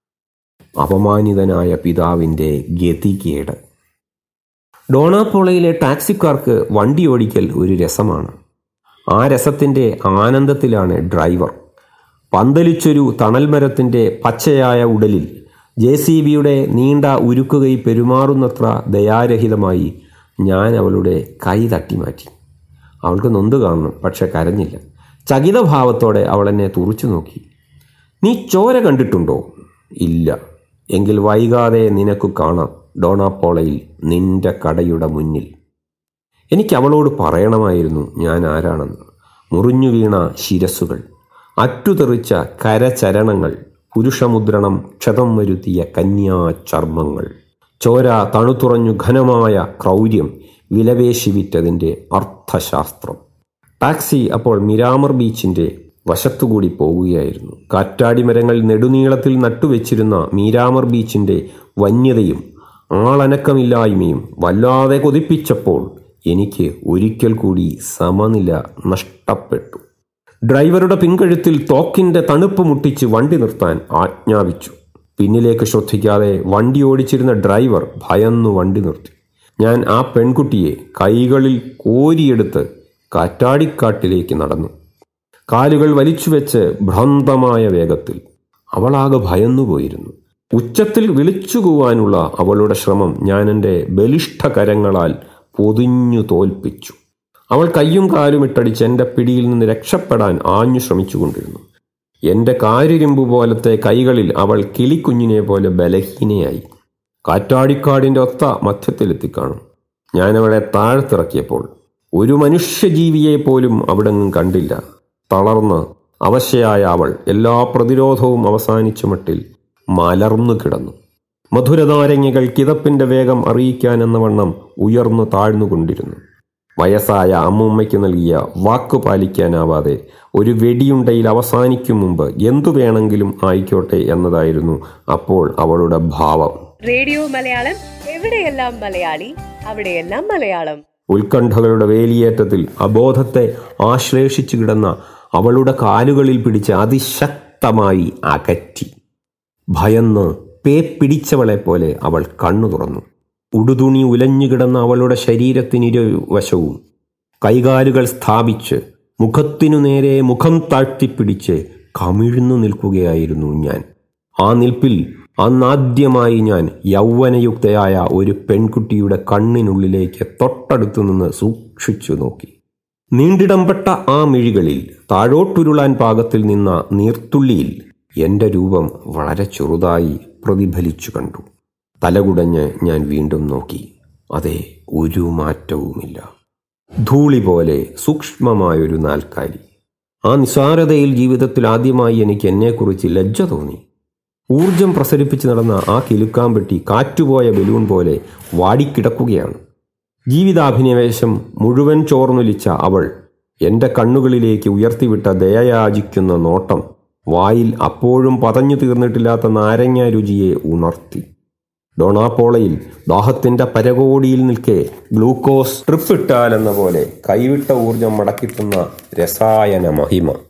Speaker 2: അപമാനിതനായ പിതാവിൻ്റെ ഗതികേട് ഡോണാപ്പോളയിലെ ടാക്സിക്കാർക്ക് വണ്ടി ഓടിക്കൽ ഒരു രസമാണ് ആ രസത്തിൻ്റെ ആനന്ദത്തിലാണ് ഡ്രൈവർ പന്തലിച്ചൊരു തണൽമരത്തിൻ്റെ പച്ചയായ ഉടലിൽ ജെ സി ബിയുടെ നീണ്ട ഉരുക്കുകൈ പെരുമാറുന്നത്ര ദയാരഹിതമായി ഞാൻ അവളുടെ കൈ തട്ടിമാറ്റി അവൾക്ക് നൊന്ത് കാണണം പക്ഷെ കരഞ്ഞില്ല ചകിതഭാവത്തോടെ അവൾ എന്നെ തുറച്ചു നോക്കി നീ ചോര കണ്ടിട്ടുണ്ടോ ഇല്ല എങ്കിൽ വൈകാതെ നിനക്ക് കാണാം ഡോണാപ്പോളയിൽ നിന്റെ കടയുടെ മുന്നിൽ എനിക്ക് അവളോട് പറയണമായിരുന്നു ഞാൻ ആരാണെന്ന് മുറിഞ്ഞു വീണ ശിരസ്സുകൾ അറ്റുതെറിച്ച കരചരണങ്ങൾ പുരുഷമുദ്രണം ക്ഷതം വരുത്തിയ കന്യാചർമ്മങ്ങൾ ചോര തണുത്തുറഞ്ഞു ഘനമായ ക്രൗര്യം വിലപേശി വിറ്റതിൻ്റെ അർത്ഥശാസ്ത്രം ടാക്സി അപ്പോൾ മിരാമർ ബീച്ചിന്റെ വശത്തുകൂടി പോവുകയായിരുന്നു കാറ്റാടി മരങ്ങൾ നെടുനീളത്തിൽ നട്ടുവെച്ചിരുന്ന മീരാമർ ബീച്ചിന്റെ വന്യതയും ആളനക്കമില്ലായ്മയും വല്ലാതെ കൊതിപ്പിച്ചപ്പോൾ എനിക്ക് ഒരിക്കൽ കൂടി സമനില നഷ്ടപ്പെട്ടു ഡ്രൈവറുടെ പിൻകഴുത്തിൽ തോക്കിന്റെ തണുപ്പ് മുട്ടിച്ച് വണ്ടി നിർത്താൻ ആജ്ഞാപിച്ചു പിന്നിലേക്ക് ശ്രദ്ധിക്കാതെ വണ്ടി ഓടിച്ചിരുന്ന ഡ്രൈവർ ഭയന്നു വണ്ടി നിർത്തി ഞാൻ ആ പെൺകുട്ടിയെ കൈകളിൽ കോരിയെടുത്ത് കാറ്റാടിക്കാട്ടിലേക്ക് നടന്നു കാലുകൾ വലിച്ചുവെച്ച് ഭ്രാന്തമായ വേഗത്തിൽ അവളാകെ ഭയന്നുപോയിരുന്നു ഉച്ചത്തിൽ വിളിച്ചുകൂവാനുള്ള അവളുടെ ശ്രമം ഞാൻ എൻ്റെ ബലിഷ്ഠ കരങ്ങളാൽ പൊതിഞ്ഞു തോൽപ്പിച്ചു അവൾ കയ്യും കാലും ഇട്ടടിച്ച് എൻ്റെ പിടിയിൽ നിന്ന് രക്ഷപ്പെടാൻ ആഞ്ഞു ശ്രമിച്ചുകൊണ്ടിരുന്നു എൻ്റെ കാരിരുമ്പ് പോലത്തെ കൈകളിൽ അവൾ കിളിക്കുഞ്ഞിനെ പോലെ ബലഹീനയായി കാറ്റാടിക്കാടിൻ്റെ ഒത്ത മധ്യത്തിലെത്തിക്കാണും ഞാൻ അവളെ താഴ്ത്തിറക്കിയപ്പോൾ ഒരു മനുഷ്യജീവിയെ പോലും അവിടെങ്ങും കണ്ടില്ല തളർന്ന് അവശയായ അവൾ എല്ലാ പ്രതിരോധവും അവസാനിച്ച മട്ടിൽ മലർന്നു കിടന്നു മധുരനാരങ്ങകൾ കിതപ്പിന്റെ വേഗം അറിയിക്കാൻ എന്ന വണ്ണം ഉയർന്നു താഴ്ന്നുകൊണ്ടിരുന്നു വയസ്സായ അമ്മൂമ്മയ്ക്ക് നൽകിയ വാക്കു പാലിക്കാനാവാതെ ഒരു വെടിയുണ്ടയിൽ അവസാനിക്കും മുമ്പ് എന്തു വേണമെങ്കിലും ആയിക്കോട്ടെ എന്നതായിരുന്നു അപ്പോൾ അവളുടെ ഭാവം
Speaker 3: റേഡിയോ മലയാളം എവിടെയെല്ലാം മലയാളി അവിടെയെല്ലാം മലയാളം
Speaker 2: ഉത്കണ്ഠകളുടെ വേലിയേറ്റത്തിൽ അബോധത്തെ ആശ്ലേഷിച്ചു കിടന്ന അവളുടെ കാലുകളിൽ പിടിച്ച് അതിശക്തമായി അകറ്റി ഭയന്ന് പേ പിടിച്ചവളെ പോലെ അവൾ കണ്ണു തുറന്നു ഉടുതുണി ഉലഞ്ഞുകിടന്ന അവളുടെ ശരീരത്തിനിരുവശവും കൈകാലുകൾ സ്ഥാപിച്ച് മുഖത്തിനു നേരെ മുഖം താഴ്ത്തിപ്പിടിച്ച് കമിഴ്ന്നു നിൽക്കുകയായിരുന്നു ഞാൻ ആ നിൽപ്പിൽ അന്നാദ്യമായി ഞാൻ യൗവനയുക്തയായ ഒരു പെൺകുട്ടിയുടെ കണ്ണിനുള്ളിലേക്ക് തൊട്ടടുത്തു നിന്ന് സൂക്ഷിച്ചു നോക്കി നീണ്ടിടംപെട്ട ആ മിഴികളിൽ താഴോട്ടുരുളാൻ പാകത്തിൽ നിന്ന നീർത്തുള്ളിയിൽ എന്റെ രൂപം വളരെ ചെറുതായി പ്രതിഫലിച്ചു കണ്ടു തലകുടഞ്ഞ് ഞാൻ വീണ്ടും നോക്കി അതെ ഒരു മാറ്റവുമില്ല ധൂളി പോലെ സൂക്ഷ്മമായൊരു നാൽക്കാലി ആ നിസ്സാരതയിൽ ജീവിതത്തിൽ ആദ്യമായി എനിക്ക് എന്നെക്കുറിച്ച് ലജ്ജ തോന്നി ഊർജം പ്രസരിപ്പിച്ച് നടന്ന ആ കിലുക്കാമ്പെട്ടി കാറ്റുപോയ ബലൂൺ പോലെ വാടിക്കിടക്കുകയാണ് ജീവിതാഭിനിവേശം മുഴുവൻ ചോർന്നൊലിച്ച അവൾ എന്റെ കണ്ണുകളിലേക്ക് ഉയർത്തിവിട്ട ദയയാചിക്കുന്ന നോട്ടം വായിൽ അപ്പോഴും പതഞ്ഞു തീർന്നിട്ടില്ലാത്ത നാരങ്ങ രുചിയെ ഉണർത്തി ഡൊണാപ്പോളയിൽ ദാഹത്തിന്റെ പരകോടിയിൽ നിൽക്കെ ഗ്ലൂക്കോസ് ട്രിപ്പിട്ടാലെന്ന പോലെ കൈവിട്ട ഊർജം മടക്കിത്തുന്ന രസായന മഹിമ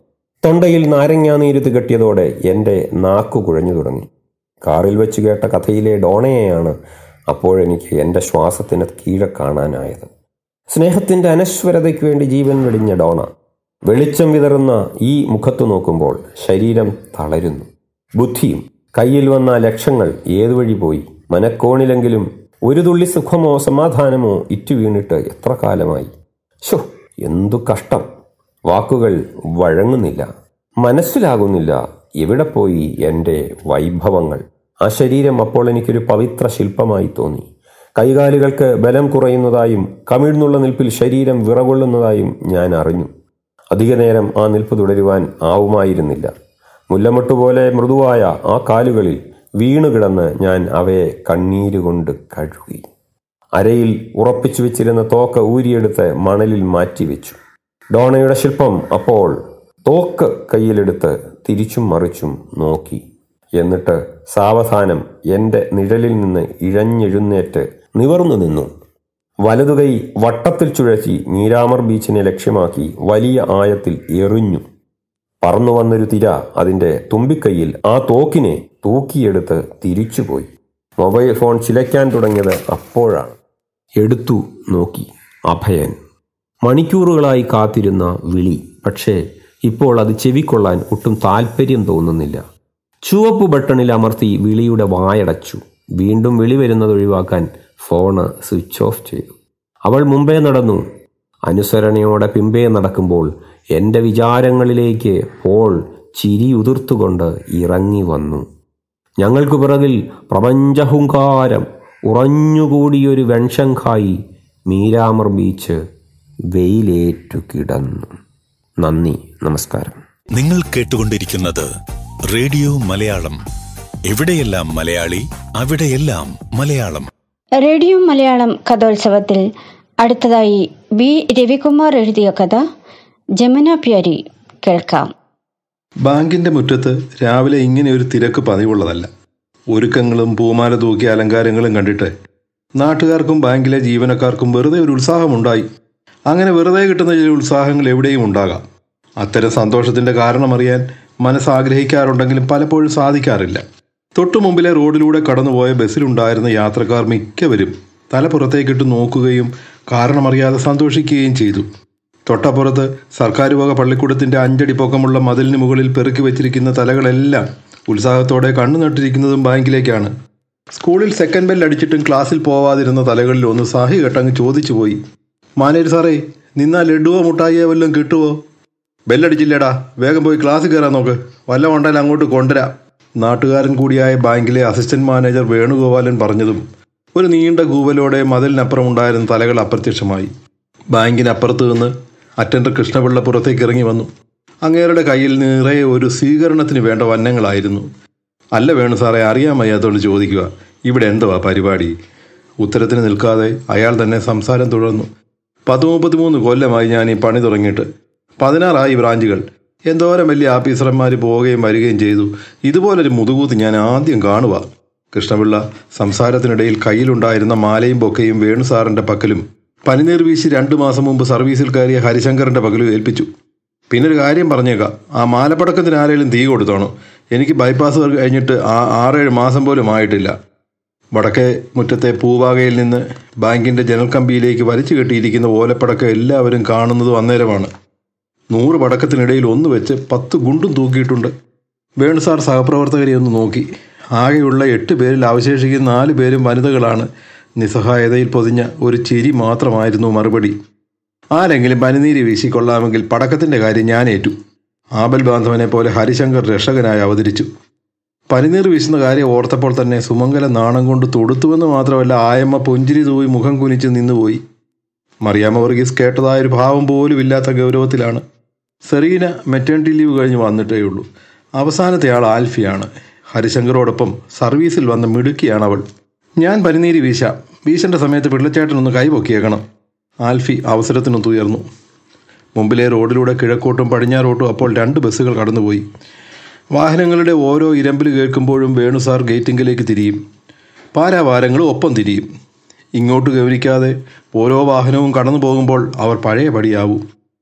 Speaker 2: തൊണ്ടയിൽ നാരങ്ങാനീരുത്ത് കെട്ടിയതോടെ എൻ്റെ നാക്കു കുഴഞ്ഞു തുടങ്ങി കാറിൽ വെച്ച് കേട്ട കഥയിലെ ഡോണയെയാണ് അപ്പോഴെനിക്ക് എൻ്റെ ശ്വാസത്തിന് കീഴെ കാണാനായത് സ്നേഹത്തിൻ്റെ അനശ്വരതയ്ക്ക് വേണ്ടി ജീവൻ വെടിഞ്ഞ ഡോണ വെളിച്ചം വിതറുന്ന ഈ മുഖത്തു നോക്കുമ്പോൾ ശരീരം തളരുന്നു ബുദ്ധിയും കയ്യിൽ വന്ന ലക്ഷങ്ങൾ ഏതുവഴി പോയി മനക്കോണിലെങ്കിലും ഒരു തുള്ളി സുഖമോ സമാധാനമോ ഇറ്റു വീണിട്ട് എത്ര കാലമായി ശോ എന്തു കഷ്ടം വാക്കുകൾ വഴങ്ങുന്നില്ല മനസ്സിലാകുന്നില്ല എവിടെ പോയി എൻ്റെ വൈഭവങ്ങൾ ആ ശരീരം അപ്പോൾ എനിക്കൊരു പവിത്ര ശില്പമായി തോന്നി കൈകാലുകൾക്ക് ബലം കുറയുന്നതായും കമിഴ്ന്നുള്ള നിൽപ്പിൽ ശരീരം വിറകൊള്ളുന്നതായും ഞാൻ അറിഞ്ഞു അധിക നേരം ആ നിൽപ്പ് തുടരുവാൻ ആവുമായിരുന്നില്ല മുല്ലമൊട്ടുപോലെ മൃദുവായ ആ കാലുകളിൽ വീണുകിടന്ന് ഞാൻ അവയെ കണ്ണീരുകൊണ്ട് കഴുകി അരയിൽ ഉറപ്പിച്ചു വെച്ചിരുന്ന തോക്ക് ഊരിയെടുത്ത് മണലിൽ മാറ്റിവെച്ചു ഡോണയുടെ ശില്പം അപ്പോൾ തോക്ക് കയ്യിലെടുത്ത് തിരിച്ചും മറിച്ചും നോക്കി എന്നിട്ട് സാവധാനം എൻ്റെ നിഴലിൽ നിന്ന് ഇഴഞ്ഞെഴുന്നേറ്റ് നിവർന്നു നിന്നു വലതുകൈ വട്ടത്തിൽ ചുഴറ്റി മീരാമർ ബീച്ചിനെ ലക്ഷ്യമാക്കി വലിയ ആയത്തിൽ എറിഞ്ഞു പറന്നു വന്നൊരു തിര അതിൻ്റെ തുമ്പിക്കൈയിൽ ആ തോക്കിനെ തൂക്കിയെടുത്ത് തിരിച്ചുപോയി മൊബൈൽ ഫോൺ ചിലയ്ക്കാൻ തുടങ്ങിയത് അപ്പോഴാണ് എടുത്തു നോക്കി അഭയൻ മണിക്കൂറുകളായി കാത്തിരുന്ന വിളി പക്ഷേ ഇപ്പോൾ അത് ചെവിക്കൊള്ളാൻ ഒട്ടും താല്പര്യം തോന്നുന്നില്ല ചുവപ്പ് ബട്ടണിൽ അമർത്തി വിളിയുടെ വായടച്ചു വീണ്ടും വിളി വരുന്നത് ഒഴിവാക്കാൻ ഫോണ് സ്വിച്ച് ഓഫ് ചെയ്തു അവൾ മുമ്പേ നടന്നു അനുസരണയോടെ പിമ്പേ നടക്കുമ്പോൾ എൻ്റെ വിചാരങ്ങളിലേക്ക് പോൾ ചിരി ഉതിർത്തുകൊണ്ട് ഇറങ്ങി വന്നു ഞങ്ങൾക്ക് പിറകിൽ പ്രപഞ്ചഹുങ്കാരം ഉറഞ്ഞുകൂടിയൊരു വെൺശങ്കായി മീരാമർ ബീച്ച് വെയിലേറ്റു കിടന്നു നന്ദി നമസ്കാരം
Speaker 4: നിങ്ങൾ കേട്ടുകൊണ്ടിരിക്കുന്നത് റേഡിയോ മലയാളം എവിടെയെല്ലാം മലയാളി അവിടെയെല്ലാം മലയാളം
Speaker 1: റേഡിയോ മലയാളം കഥോത്സവത്തിൽ അടുത്തതായി ബി രവികുമാർ എഴുതിയ കഥ ജമുന പ്യാരി കേൾക്കാം
Speaker 5: ബാങ്കിന്റെ മുറ്റത്ത് രാവിലെ ഇങ്ങനെ ഒരു തിരക്ക് പതിവുള്ളതല്ല ഒരുക്കങ്ങളും പൂമാല തൂക്കിയ അലങ്കാരങ്ങളും കണ്ടിട്ട് നാട്ടുകാർക്കും ബാങ്കിലെ ജീവനക്കാർക്കും വെറുതെ ഒരു ഉത്സാഹമുണ്ടായി അങ്ങനെ വെറുതെ കിട്ടുന്ന ചില ഉത്സാഹങ്ങൾ എവിടെയും ഉണ്ടാകാം അത്തരം സന്തോഷത്തിന്റെ കാരണമറിയാൻ മനസ്സാഗ്രഹിക്കാറുണ്ടെങ്കിലും പലപ്പോഴും സാധിക്കാറില്ല തൊട്ടു മുമ്പിലെ റോഡിലൂടെ കടന്നുപോയ ബസ്സിലുണ്ടായിരുന്ന യാത്രക്കാർ മിക്കവരും തല പുറത്തേക്കിട്ട് നോക്കുകയും കാരണമറിയാതെ സന്തോഷിക്കുകയും ചെയ്തു തൊട്ടപ്പുറത്ത് സർക്കാർ വക പള്ളിക്കൂടത്തിന്റെ അഞ്ചടി പൊക്കമുള്ള മതിലിന് മുകളിൽ പെറുക്കി വെച്ചിരിക്കുന്ന തലകളെല്ലാം ഉത്സാഹത്തോടെ കണ്ണു നട്ടിരിക്കുന്നതും ബാങ്കിലേക്കാണ് സ്കൂളിൽ സെക്കൻഡ് ബെൽ അടിച്ചിട്ടും ക്ലാസ്സിൽ പോവാതിരുന്ന തലകളിൽ ഒന്ന് സാഹി കെട്ടങ്ങ് ചോദിച്ചു പോയി മാനേജ് സാറേ നിന്നാ ലഡുവോ മുട്ടായിയോ വല്ലതും കിട്ടുവോ ബെല്ലടിച്ചില്ലേടാ വേഗം പോയി ക്ലാസ്സിൽ കയറാൻ നോക്ക് വല്ല ഉണ്ടെങ്കിൽ അങ്ങോട്ട് കൊണ്ടുവരാം നാട്ടുകാരൻ കൂടിയായ ബാങ്കിലെ അസിസ്റ്റന്റ് മാനേജർ വേണുഗോപാലൻ പറഞ്ഞതും ഒരു നീണ്ട കൂവലോടെ മതിലിനപ്പുറം ഉണ്ടായിരുന്ന തലകൾ അപ്രത്യക്ഷമായി ബാങ്കിനപ്പുറത്ത് നിന്ന് അറ്റൻഡർ കൃഷ്ണപിള്ള പുറത്തേക്ക് ഇറങ്ങി വന്നു അങ്ങേരുടെ കയ്യിൽ നിറയെ ഒരു സ്വീകരണത്തിന് വേണ്ട വന്നങ്ങളായിരുന്നു അല്ല വേണു സാറേ അറിയാൻ വയ്യാത്തോണ്ട് ചോദിക്കുക ഇവിടെ എന്തുവാ പരിപാടി ഉത്തരത്തിന് നിൽക്കാതെ അയാൾ തന്നെ സംസാരം തുടർന്നു പത്ത് മുപ്പത്തിമൂന്ന് കൊല്ലമായി ഞാൻ ഈ പണി തുടങ്ങിയിട്ട് പതിനാറായി ബ്രാഞ്ചുകൾ എന്തോരം വലിയ ആഫീസർമാർ പോവുകയും വരികയും ചെയ്തു ഇതുപോലൊരു മുതുകൂത്ത് ഞാൻ ആദ്യം കാണുക കൃഷ്ണപിള്ള സംസാരത്തിനിടയിൽ കയ്യിലുണ്ടായിരുന്ന മാലയും ബൊക്കയും വേണു സാറിന്റെ പക്കലും പനിനീർ വീശി രണ്ടു മാസം മുമ്പ് സർവീസിൽ കയറിയ ഹരിശങ്കറിന്റെ പകലും ഏൽപ്പിച്ചു പിന്നെ ഒരു കാര്യം പറഞ്ഞേക്കാം ആ മാലപ്പടക്കത്തിന് ആരെങ്കിലും തീ കൊടുത്തോണോ എനിക്ക് ബൈപ്പാസ് വർക്ക് കഴിഞ്ഞിട്ട് ആ ആറേഴ് മാസം പോലും ആയിട്ടില്ല വടക്കേ മുറ്റത്തെ പൂവാകയിൽ നിന്ന് ബാങ്കിന്റെ ജനൽ കമ്പിയിലേക്ക് വലിച്ചു കെട്ടിയിരിക്കുന്ന ഓലപ്പടക്കം എല്ലാവരും കാണുന്നതും അന്നേരമാണ് നൂറ് പടക്കത്തിനിടയിൽ ഒന്ന് വെച്ച് പത്ത് ഗുണ്ടും തൂക്കിയിട്ടുണ്ട് വേണു സാർ സഹപ്രവർത്തകരെ ഒന്ന് നോക്കി ആകെയുള്ള എട്ട് പേരിൽ അവശേഷിക്കുന്ന നാല് പേരും വനിതകളാണ് നിസ്സഹായതയിൽ പൊതിഞ്ഞ ഒരു ചിരി മാത്രമായിരുന്നു മറുപടി ആരെങ്കിലും പനിനീര് വീശിക്കൊള്ളാമെങ്കിൽ പടക്കത്തിന്റെ കാര്യം ഞാൻ ഏറ്റു ആബൽ ബാന്ധവനെ പോലെ ഹരിശങ്കർ രക്ഷകനായി അവതരിച്ചു പനിനീർ വീശുന്ന കാര്യം ഓർത്തപ്പോൾ തന്നെ സുമംഗല നാണം കൊണ്ട് തൊടുത്തുവെന്ന് മാത്രമല്ല ആയമ്മ പുഞ്ചിരി തൂവി മുഖം കുനിച്ച് നിന്നുപോയി മറിയാമ്മ വർഗീസ് കേട്ടതായൊരു ഭാവം പോലും ഇല്ലാത്ത ഗൗരവത്തിലാണ് സെറീന മെറ്റേണിറ്റി ലീവ് കഴിഞ്ഞ് വന്നിട്ടേ ഉള്ളൂ അവസാനത്തെ ആൾ ആൽഫിയാണ് ഹരിശങ്കറോടൊപ്പം സർവീസിൽ വന്ന മിടുക്കിയാണ് അവൾ ഞാൻ പനിനീര് വീശാം വീശേണ്ട സമയത്ത് പിള്ളച്ചേട്ടനൊന്ന് കൈപൊക്കിയേക്കണം ആൽഫി അവസരത്തിനൊത്ത് ഉയർന്നു മുമ്പിലെ റോഡിലൂടെ കിഴക്കോട്ടും പടിഞ്ഞാറോട്ടും അപ്പോൾ രണ്ട് ബസ്സുകൾ കടന്നുപോയി വാഹനങ്ങളുടെ ഓരോ ഇരമ്പിൽ കേൾക്കുമ്പോഴും വേണു സാർ ഗേറ്റിങ്കിലേക്ക് തിരിയും പാരാവാരങ്ങളും ഒപ്പം തിരിയും ഇങ്ങോട്ട് ഗൗനിക്കാതെ ഓരോ വാഹനവും കടന്നു പോകുമ്പോൾ അവർ പഴയ പടിയാവും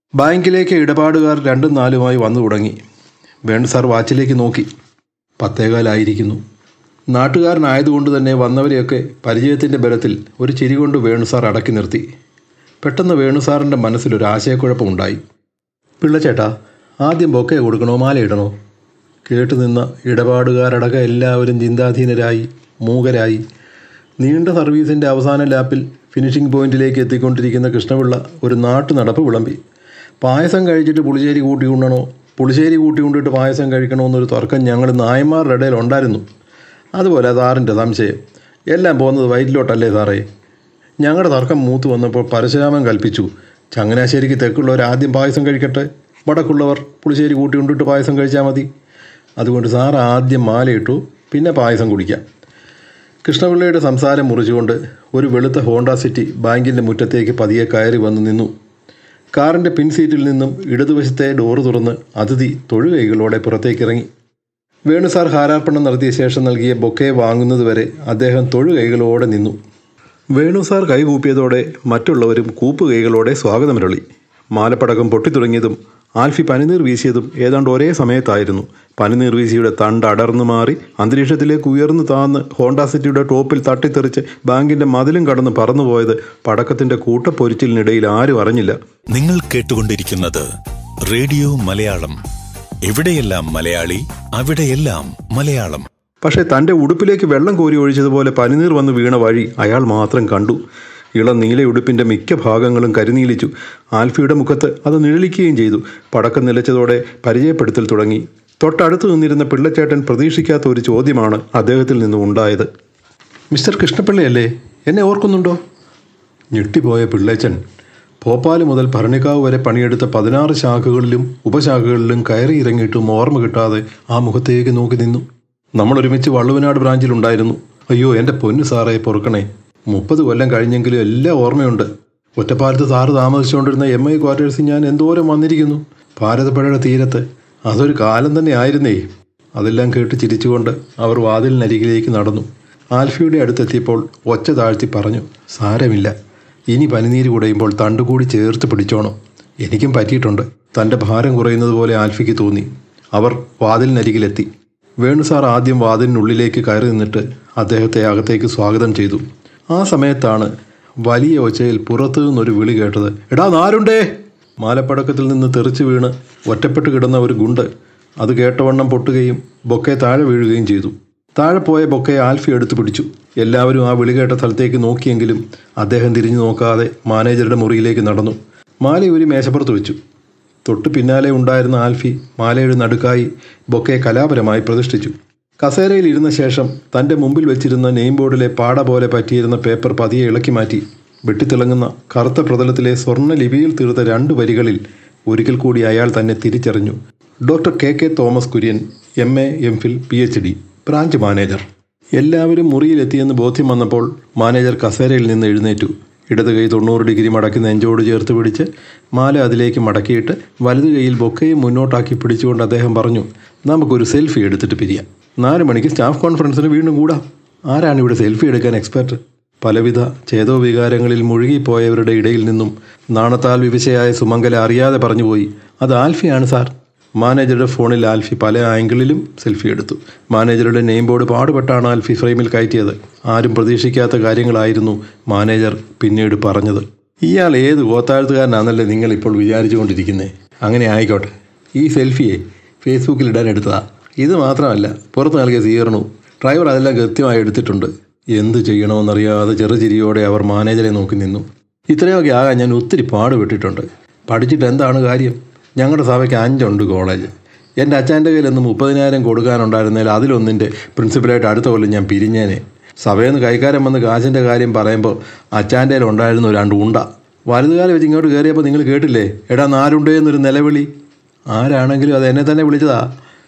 Speaker 5: ബാങ്കിലേക്ക് ഇടപാടുകാർ രണ്ടും നാലുമായി വന്നു തുടങ്ങി വേണു സാർ വാച്ചിലേക്ക് നോക്കി പത്തേകാലായിരിക്കുന്നു നാട്ടുകാരനായതുകൊണ്ട് തന്നെ വന്നവരെയൊക്കെ പരിചയത്തിൻ്റെ ബലത്തിൽ ഒരു ചിരി കൊണ്ട് വേണു സാർ അടക്കി നിർത്തി പെട്ടെന്ന് വേണു സാറിൻ്റെ മനസ്സിലൊരു ആശയക്കുഴപ്പമുണ്ടായി പിള്ളച്ചേട്ടാ ആദ്യം ബൊക്കെ കൊടുക്കണോ മാലയിടണോ കേട്ടു നിന്ന ഇടപാടുകാരടക്കം എല്ലാവരും ചിന്താധീനരായി മൂകരായി നീണ്ട സർവീസിൻ്റെ അവസാന ലാപ്പിൽ ഫിനിഷിംഗ് പോയിന്റിലേക്ക് എത്തിക്കൊണ്ടിരിക്കുന്ന കൃഷ്ണപിള്ള ഒരു നാട്ടു നടപ്പ് വിളമ്പി പായസം കഴിച്ചിട്ട് പുളിശ്ശേരി കൂട്ടി ഉണ്ണണോ പുളിശ്ശേരി കൂട്ടി കൊണ്ടിട്ട് പായസം കഴിക്കണോ എന്നൊരു തർക്കം ഞങ്ങൾ നായന്മാരുടെ ഇടയിൽ ഉണ്ടായിരുന്നു അതുപോലെ സാറിൻ്റെ സംശയം എല്ലാം പോകുന്നത് വയറ്റിലോട്ടല്ലേ സാറേ ഞങ്ങളുടെ തർക്കം മൂത്ത് വന്നപ്പോൾ പരശുരാമൻ കൽപ്പിച്ചു ചങ്ങനാശ്ശേരിക്ക് തെക്കുള്ളവർ ആദ്യം പായസം കഴിക്കട്ടെ വടക്കുള്ളവർ പുളിശ്ശേരി കൂട്ടി കൊണ്ടിട്ട് പായസം കഴിച്ചാൽ മതി അതുകൊണ്ട് സാർ ആദ്യം മാലയിട്ടു പിന്നെ പായസം കുടിക്കാം കൃഷ്ണപിള്ളയുടെ സംസാരം മുറിച്ചുകൊണ്ട് ഒരു വെളുത്ത ഹോണ്ട സിറ്റി ബാങ്കിൻ്റെ മുറ്റത്തേക്ക് പതിയെ കയറി വന്നു നിന്നു കാറിൻ്റെ പിൻസീറ്റിൽ നിന്നും ഇടതുവശത്തെ ഡോറ് തുറന്ന് അതിഥി തൊഴുകൈകളോടെ പുറത്തേക്കിറങ്ങി വേണു സാർ ഹാരാർപ്പണം നടത്തിയ ശേഷം നൽകിയ ബൊക്കെ വാങ്ങുന്നതുവരെ അദ്ദേഹം തൊഴുകൈകളോടെ നിന്നു വേണു സാർ കൈകൂപ്പിയതോടെ മറ്റുള്ളവരും കൂപ്പുകൈകളോടെ സ്വാഗതമരളി മാലപ്പടക്കം പൊട്ടിത്തുടങ്ങിയതും ആൽഫി പനിനീർ വീശിയതും ഏതാണ്ട് ഒരേ സമയത്തായിരുന്നു പനിനീർ വീശിയുടെ തണ്ട് അടർന്നു മാറി അന്തരീക്ഷത്തിലേക്ക് ഉയർന്നു താന്ന് ഹോണ്ട സിറ്റിയുടെ ടോപ്പിൽ തട്ടിത്തെറിച്ച് ബാങ്കിന്റെ മതിലും കടന്ന് പറന്നുപോയത് പടക്കത്തിന്റെ കൂട്ടപ്പൊരിച്ചിലിനിടയിൽ ആരും അറിഞ്ഞില്ല
Speaker 4: നിങ്ങൾ കേട്ടുകൊണ്ടിരിക്കുന്നത് റേഡിയോ മലയാളം എവിടെയെല്ലാം മലയാളി അവിടെയെല്ലാം മലയാളം
Speaker 5: പക്ഷേ തൻ്റെ ഉടുപ്പിലേക്ക് വെള്ളം കോരി ഒഴിച്ചതുപോലെ പനിനീർ വന്ന് വീണ വഴി അയാൾ മാത്രം കണ്ടു ഇളം നീലയുടുപ്പിൻ്റെ മിക്ക ഭാഗങ്ങളും കരിനീലിച്ചു ആൽഫിയുടെ മുഖത്ത് അത് നിഴലിക്കുകയും ചെയ്തു പടക്കം നിലച്ചതോടെ പരിചയപ്പെടുത്തൽ തുടങ്ങി തൊട്ടടുത്ത് നിന്നിരുന്ന പിള്ളച്ചേട്ടൻ പ്രതീക്ഷിക്കാത്ത ഒരു ചോദ്യമാണ് അദ്ദേഹത്തിൽ നിന്നും ഉണ്ടായത് മിസ്റ്റർ കൃഷ്ണപിള്ളയല്ലേ എന്നെ ഓർക്കുന്നുണ്ടോ ഞെട്ടിപ്പോയ പിള്ളേച്ചൻ ഭോപ്പാൽ മുതൽ ഭരണിക്കാവ് വരെ പണിയെടുത്ത പതിനാറ് ശാഖകളിലും ഉപശാഖകളിലും കയറി ഇറങ്ങിയിട്ടും ഓർമ്മ കിട്ടാതെ ആ മുഖത്തേക്ക് നോക്കി നിന്നു നമ്മൾ ഒരുമിച്ച് വള്ളുവനാട് ബ്രാഞ്ചിലുണ്ടായിരുന്നു അയ്യോ എൻ്റെ പൊന്നു സാറേ പൊറുക്കണേ മുപ്പത് കൊല്ലം കഴിഞ്ഞെങ്കിലും എല്ലാം ഓർമ്മയുണ്ട് ഒറ്റപ്പാലത്ത് സാറ് താമസിച്ചുകൊണ്ടിരുന്ന എം ഐ ക്വാർട്ടേഴ്സിൽ ഞാൻ എന്തോരം വന്നിരിക്കുന്നു ഭാരതപ്പുഴയുടെ തീരത്ത് അതൊരു കാലം തന്നെ ആയിരുന്നേ അതെല്ലാം കേട്ട് ചിരിച്ചുകൊണ്ട് അവർ വാതിലിനരികിലേക്ക് നടന്നു ആൽഫിയുടെ അടുത്തെത്തിയപ്പോൾ ഒച്ച താഴ്ത്തി പറഞ്ഞു സാരമില്ല ഇനി പനിനീര് കുടയുമ്പോൾ തണ്ടുകൂടി ചേർത്ത് പിടിച്ചോണം എനിക്കും പറ്റിയിട്ടുണ്ട് തൻ്റെ ഭാരം കുറയുന്നത് പോലെ ആൽഫിക്ക് തോന്നി അവർ വാതിലിനരികിലെത്തി വേണു സാർ ആദ്യം വാതിലിനുള്ളിലേക്ക് കയറി നിന്നിട്ട് അദ്ദേഹത്തെ അകത്തേക്ക് സ്വാഗതം ചെയ്തു ആ സമയത്താണ് വലിയ ഒച്ചയിൽ പുറത്തു നിന്നൊരു വിളി കേട്ടത് എടാ നാരുണ്ടേ മാലപ്പടക്കത്തിൽ നിന്ന് തെറിച്ചു വീണ് ഒറ്റപ്പെട്ട് കിടന്ന ഒരു ഗുണ്ട് അത് കേട്ടവണ്ണം പൊട്ടുകയും ബൊക്കെ താഴെ വീഴുകയും ചെയ്തു താഴെ പോയ ബൊക്കെ ആൽഫി എടുത്തു പിടിച്ചു എല്ലാവരും ആ വിളി കേട്ട സ്ഥലത്തേക്ക് നോക്കിയെങ്കിലും അദ്ദേഹം തിരിഞ്ഞു നോക്കാതെ മാനേജറുടെ മുറിയിലേക്ക് നടന്നു മാല ഒരു മേശപ്പുറത്ത് വെച്ചു തൊട്ടു പിന്നാലെ ഉണ്ടായിരുന്ന ആൽഫി മാലയുടെ നടുക്കായി ബൊക്കെ കലാപരമായി പ്രതിഷ്ഠിച്ചു കസേരയിൽ ഇരുന്ന ശേഷം തൻ്റെ മുമ്പിൽ വെച്ചിരുന്ന നെയിം ബോർഡിലെ പാട പോലെ പറ്റിയിരുന്ന പേപ്പർ പതിയെ ഇളക്കി മാറ്റി വെട്ടിത്തിളങ്ങുന്ന കറുത്ത പ്രതലത്തിലെ സ്വർണ്ണ ലിപിയിൽ തീർത്ത രണ്ട് വരികളിൽ ഒരിക്കൽ കൂടി അയാൾ തന്നെ തിരിച്ചറിഞ്ഞു doctor K K Thomas Kurian M A M Phil P H D branch manager എല്ലാവരും മുറിയിലെത്തിയെന്ന് ബോധ്യം വന്നപ്പോൾ മാനേജർ കസേരയിൽ നിന്ന് എഴുന്നേറ്റു ഇടത് കൈ തൊണ്ണൂറ് ഡിഗ്രി മടക്കി നെഞ്ചോട് ചേർത്ത് പിടിച്ച് മാല അതിലേക്ക് മടക്കിയിട്ട് വലത് കൈയിൽ ബൊക്കയും മുന്നോട്ടാക്കി പിടിച്ചുകൊണ്ട് അദ്ദേഹം പറഞ്ഞു നമുക്കൊരു സെൽഫി എടുത്തിട്ട് പിരിയാം നാല് മണിക്ക് സ്റ്റാഫ് കോൺഫറൻസിന് വീണ്ടും കൂടാം ആരാണ് ഇവിടെ സെൽഫി എടുക്കാൻ എക്സ്പെർട്ട് പലവിധ ചേതോവികാരങ്ങളിൽ മുഴുകിപ്പോയവരുടെ ഇടയിൽ നിന്നും നാണത്താൽ വിവശയായ സുമംഗല അറിയാതെ പറഞ്ഞുപോയി അത് ആൽഫിയാണ് സാർ മാനേജറുടെ ഫോണിൽ ആൽഫി പല ആംഗിളിലും സെൽഫി എടുത്തു മാനേജറുടെ നെയിം ബോർഡ് പാടുപെട്ടാണ് ആൽഫി ഫ്രെയിമിൽ കയറ്റിയത് ആരും പ്രതീക്ഷിക്കാത്ത കാര്യങ്ങളായിരുന്നു മാനേജർ പിന്നീട് പറഞ്ഞത് ഇയാൾ ഏത് ഗോത്താഴ്ത്തുകാരനാണെന്നല്ലേ നിങ്ങൾ ഇപ്പോൾ വിചാരിച്ചുകൊണ്ടിരിക്കുന്നത് അങ്ങനെ ആയിക്കോട്ടെ ഈ സെൽഫിയെ ഫേസ്ബുക്കിൽ ഇടാൻ എടുത്തതാ ഇത് മാത്രമല്ല പുറത്ത് നൽകിയ സ്വീകരണവും ഡ്രൈവർ അതെല്ലാം കൃത്യമായി എടുത്തിട്ടുണ്ട് എന്ത് ചെയ്യണമെന്നറിയാതെ ചെറുചിരിയോടെ അവർ മാനേജറെ നോക്കി നിന്നു ഇത്രയൊക്കെ ആകാൻ ഞാൻ ഒത്തിരി പാടുപെട്ടിട്ടുണ്ട് പഠിച്ചിട്ട് എന്താണ് കാര്യം ഞങ്ങളുടെ സഭയ്ക്ക് അഞ്ചുണ്ട് കോളേജ് എൻ്റെ അച്ഛൻ്റെ കയ്യിൽ നിന്ന് മുപ്പതിനായിരം കൊടുക്കാനുണ്ടായിരുന്നതിൽ അതിലൊന്നിൻ്റെ പ്രിൻസിപ്പലായിട്ട് അടുത്ത കൊല്ലം ഞാൻ പിരിഞ്ഞേനെ സഭയിൽ നിന്ന് കൈക്കാരൻ വന്ന് കാശിൻ്റെ കാര്യം പറയുമ്പോൾ അച്ചാൻ്റെ ഉണ്ടായിരുന്നു രണ്ട് ഉണ്ട വലുതുകാലം വെച്ച് ഇങ്ങോട്ട് കയറിയപ്പോൾ നിങ്ങൾ കേട്ടില്ലേ എടാ നാലുണ്ടേ എന്നൊരു നിലവിളി ആരാണെങ്കിലും അത് എന്നെ തന്നെ വിളിച്ചതാ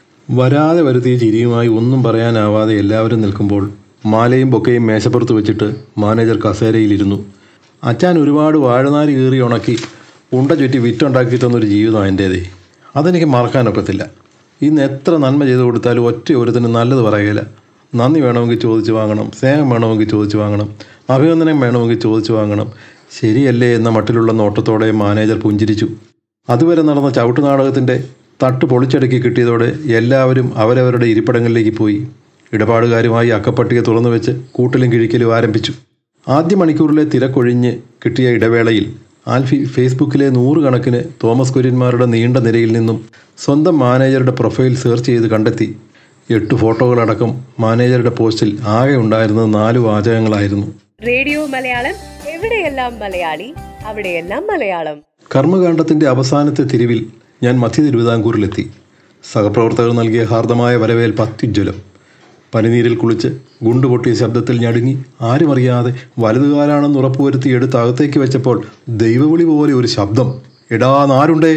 Speaker 5: വരാതെ വരുത്തിയ ചിരിയുമായി ഒന്നും പറയാനാവാതെ എല്ലാവരും നിൽക്കുമ്പോൾ മാലയും ബൊക്കയും മേശപ്പുറത്ത് വെച്ചിട്ട് മാനേജർ കസേരയിലിരുന്നു അച്ചാൻ ഒരുപാട് വാഴനാരി കീറി ഉണക്കി ഉണ്ട ചുറ്റി വിറ്റുണ്ടാക്കി തന്നൊരു ജീവിതം എൻ്റേതേ അതെനിക്ക് മറക്കാനൊക്കത്തില്ല ഇന്ന് എത്ര നന്മ ചെയ്തു കൊടുത്താലും ഒറ്റ ഒരുത്തിന് നല്ലത് പറയുകയില്ല നന്ദി വേണമെങ്കിൽ ചോദിച്ചു വാങ്ങണം സ്നേഹം വേണമെങ്കിൽ ചോദിച്ചു വാങ്ങണം അഭിനന്ദനം വേണമെങ്കിൽ ചോദിച്ചു വാങ്ങണം ശരിയല്ലേ എന്ന മട്ടിലുള്ള നോട്ടത്തോടെ മാനേജർ പുഞ്ചിരിച്ചു അതുവരെ നടന്ന ചവിട്ടുനാടകത്തിൻ്റെ തട്ട് പൊളിച്ചടുക്കി കിട്ടിയതോടെ എല്ലാവരും അവരവരുടെ ഇരിപ്പിടങ്ങളിലേക്ക് പോയി ഇടപാടുകാരുമായി അക്കപ്പട്ടിക തുറന്നു വെച്ച് കൂട്ടലും കിഴിക്കലും ആരംഭിച്ചു ആദ്യ മണിക്കൂറിലെ തിരക്കൊഴിഞ്ഞ് കിട്ടിയ ഇടവേളയിൽ ആൽഫി ഫേസ്ബുക്കിലെ നൂറുകണക്കിന് തോമസ് കുര്യന്മാരുടെ നീണ്ട നിരയിൽ നിന്നും സ്വന്തം മാനേജറുടെ പ്രൊഫൈൽ സെർച്ച് ചെയ്ത് കണ്ടെത്തി എട്ട് ഫോട്ടോകളടക്കം മാനേജറുടെ പോസ്റ്റിൽ ആകെ ഉണ്ടായിരുന്നത് നാല് വാചകങ്ങളായിരുന്നു
Speaker 3: റേഡിയോ മലയാളം എവിടെയെല്ലാം മലയാളി അവിടെയെല്ലാം മലയാളം
Speaker 5: കർമ്മകാണ്ഡത്തിന്റെ അവസാനത്തെ തിരിവിൽ ഞാൻ മധ്യ തിരുവിതാംകൂറിലെത്തി സഹപ്രവർത്തകർ നൽകിയ ഹാർദമായ വരവേൽപ്പ് അത്യുജ്വലം പനിനീരിൽ കുളിച്ച് ഗുണ്ടുപൊട്ടിയ ശബ്ദത്തിൽ ഞടുങ്ങി ആരുമറിയാതെ വലതുകാലാണെന്ന് ഉറപ്പുവരുത്തി എടുത്ത് അകത്തേക്ക് വെച്ചപ്പോൾ ദൈവവിളി പോലെ ഒരു ശബ്ദം എടാ നാരുണ്ടേ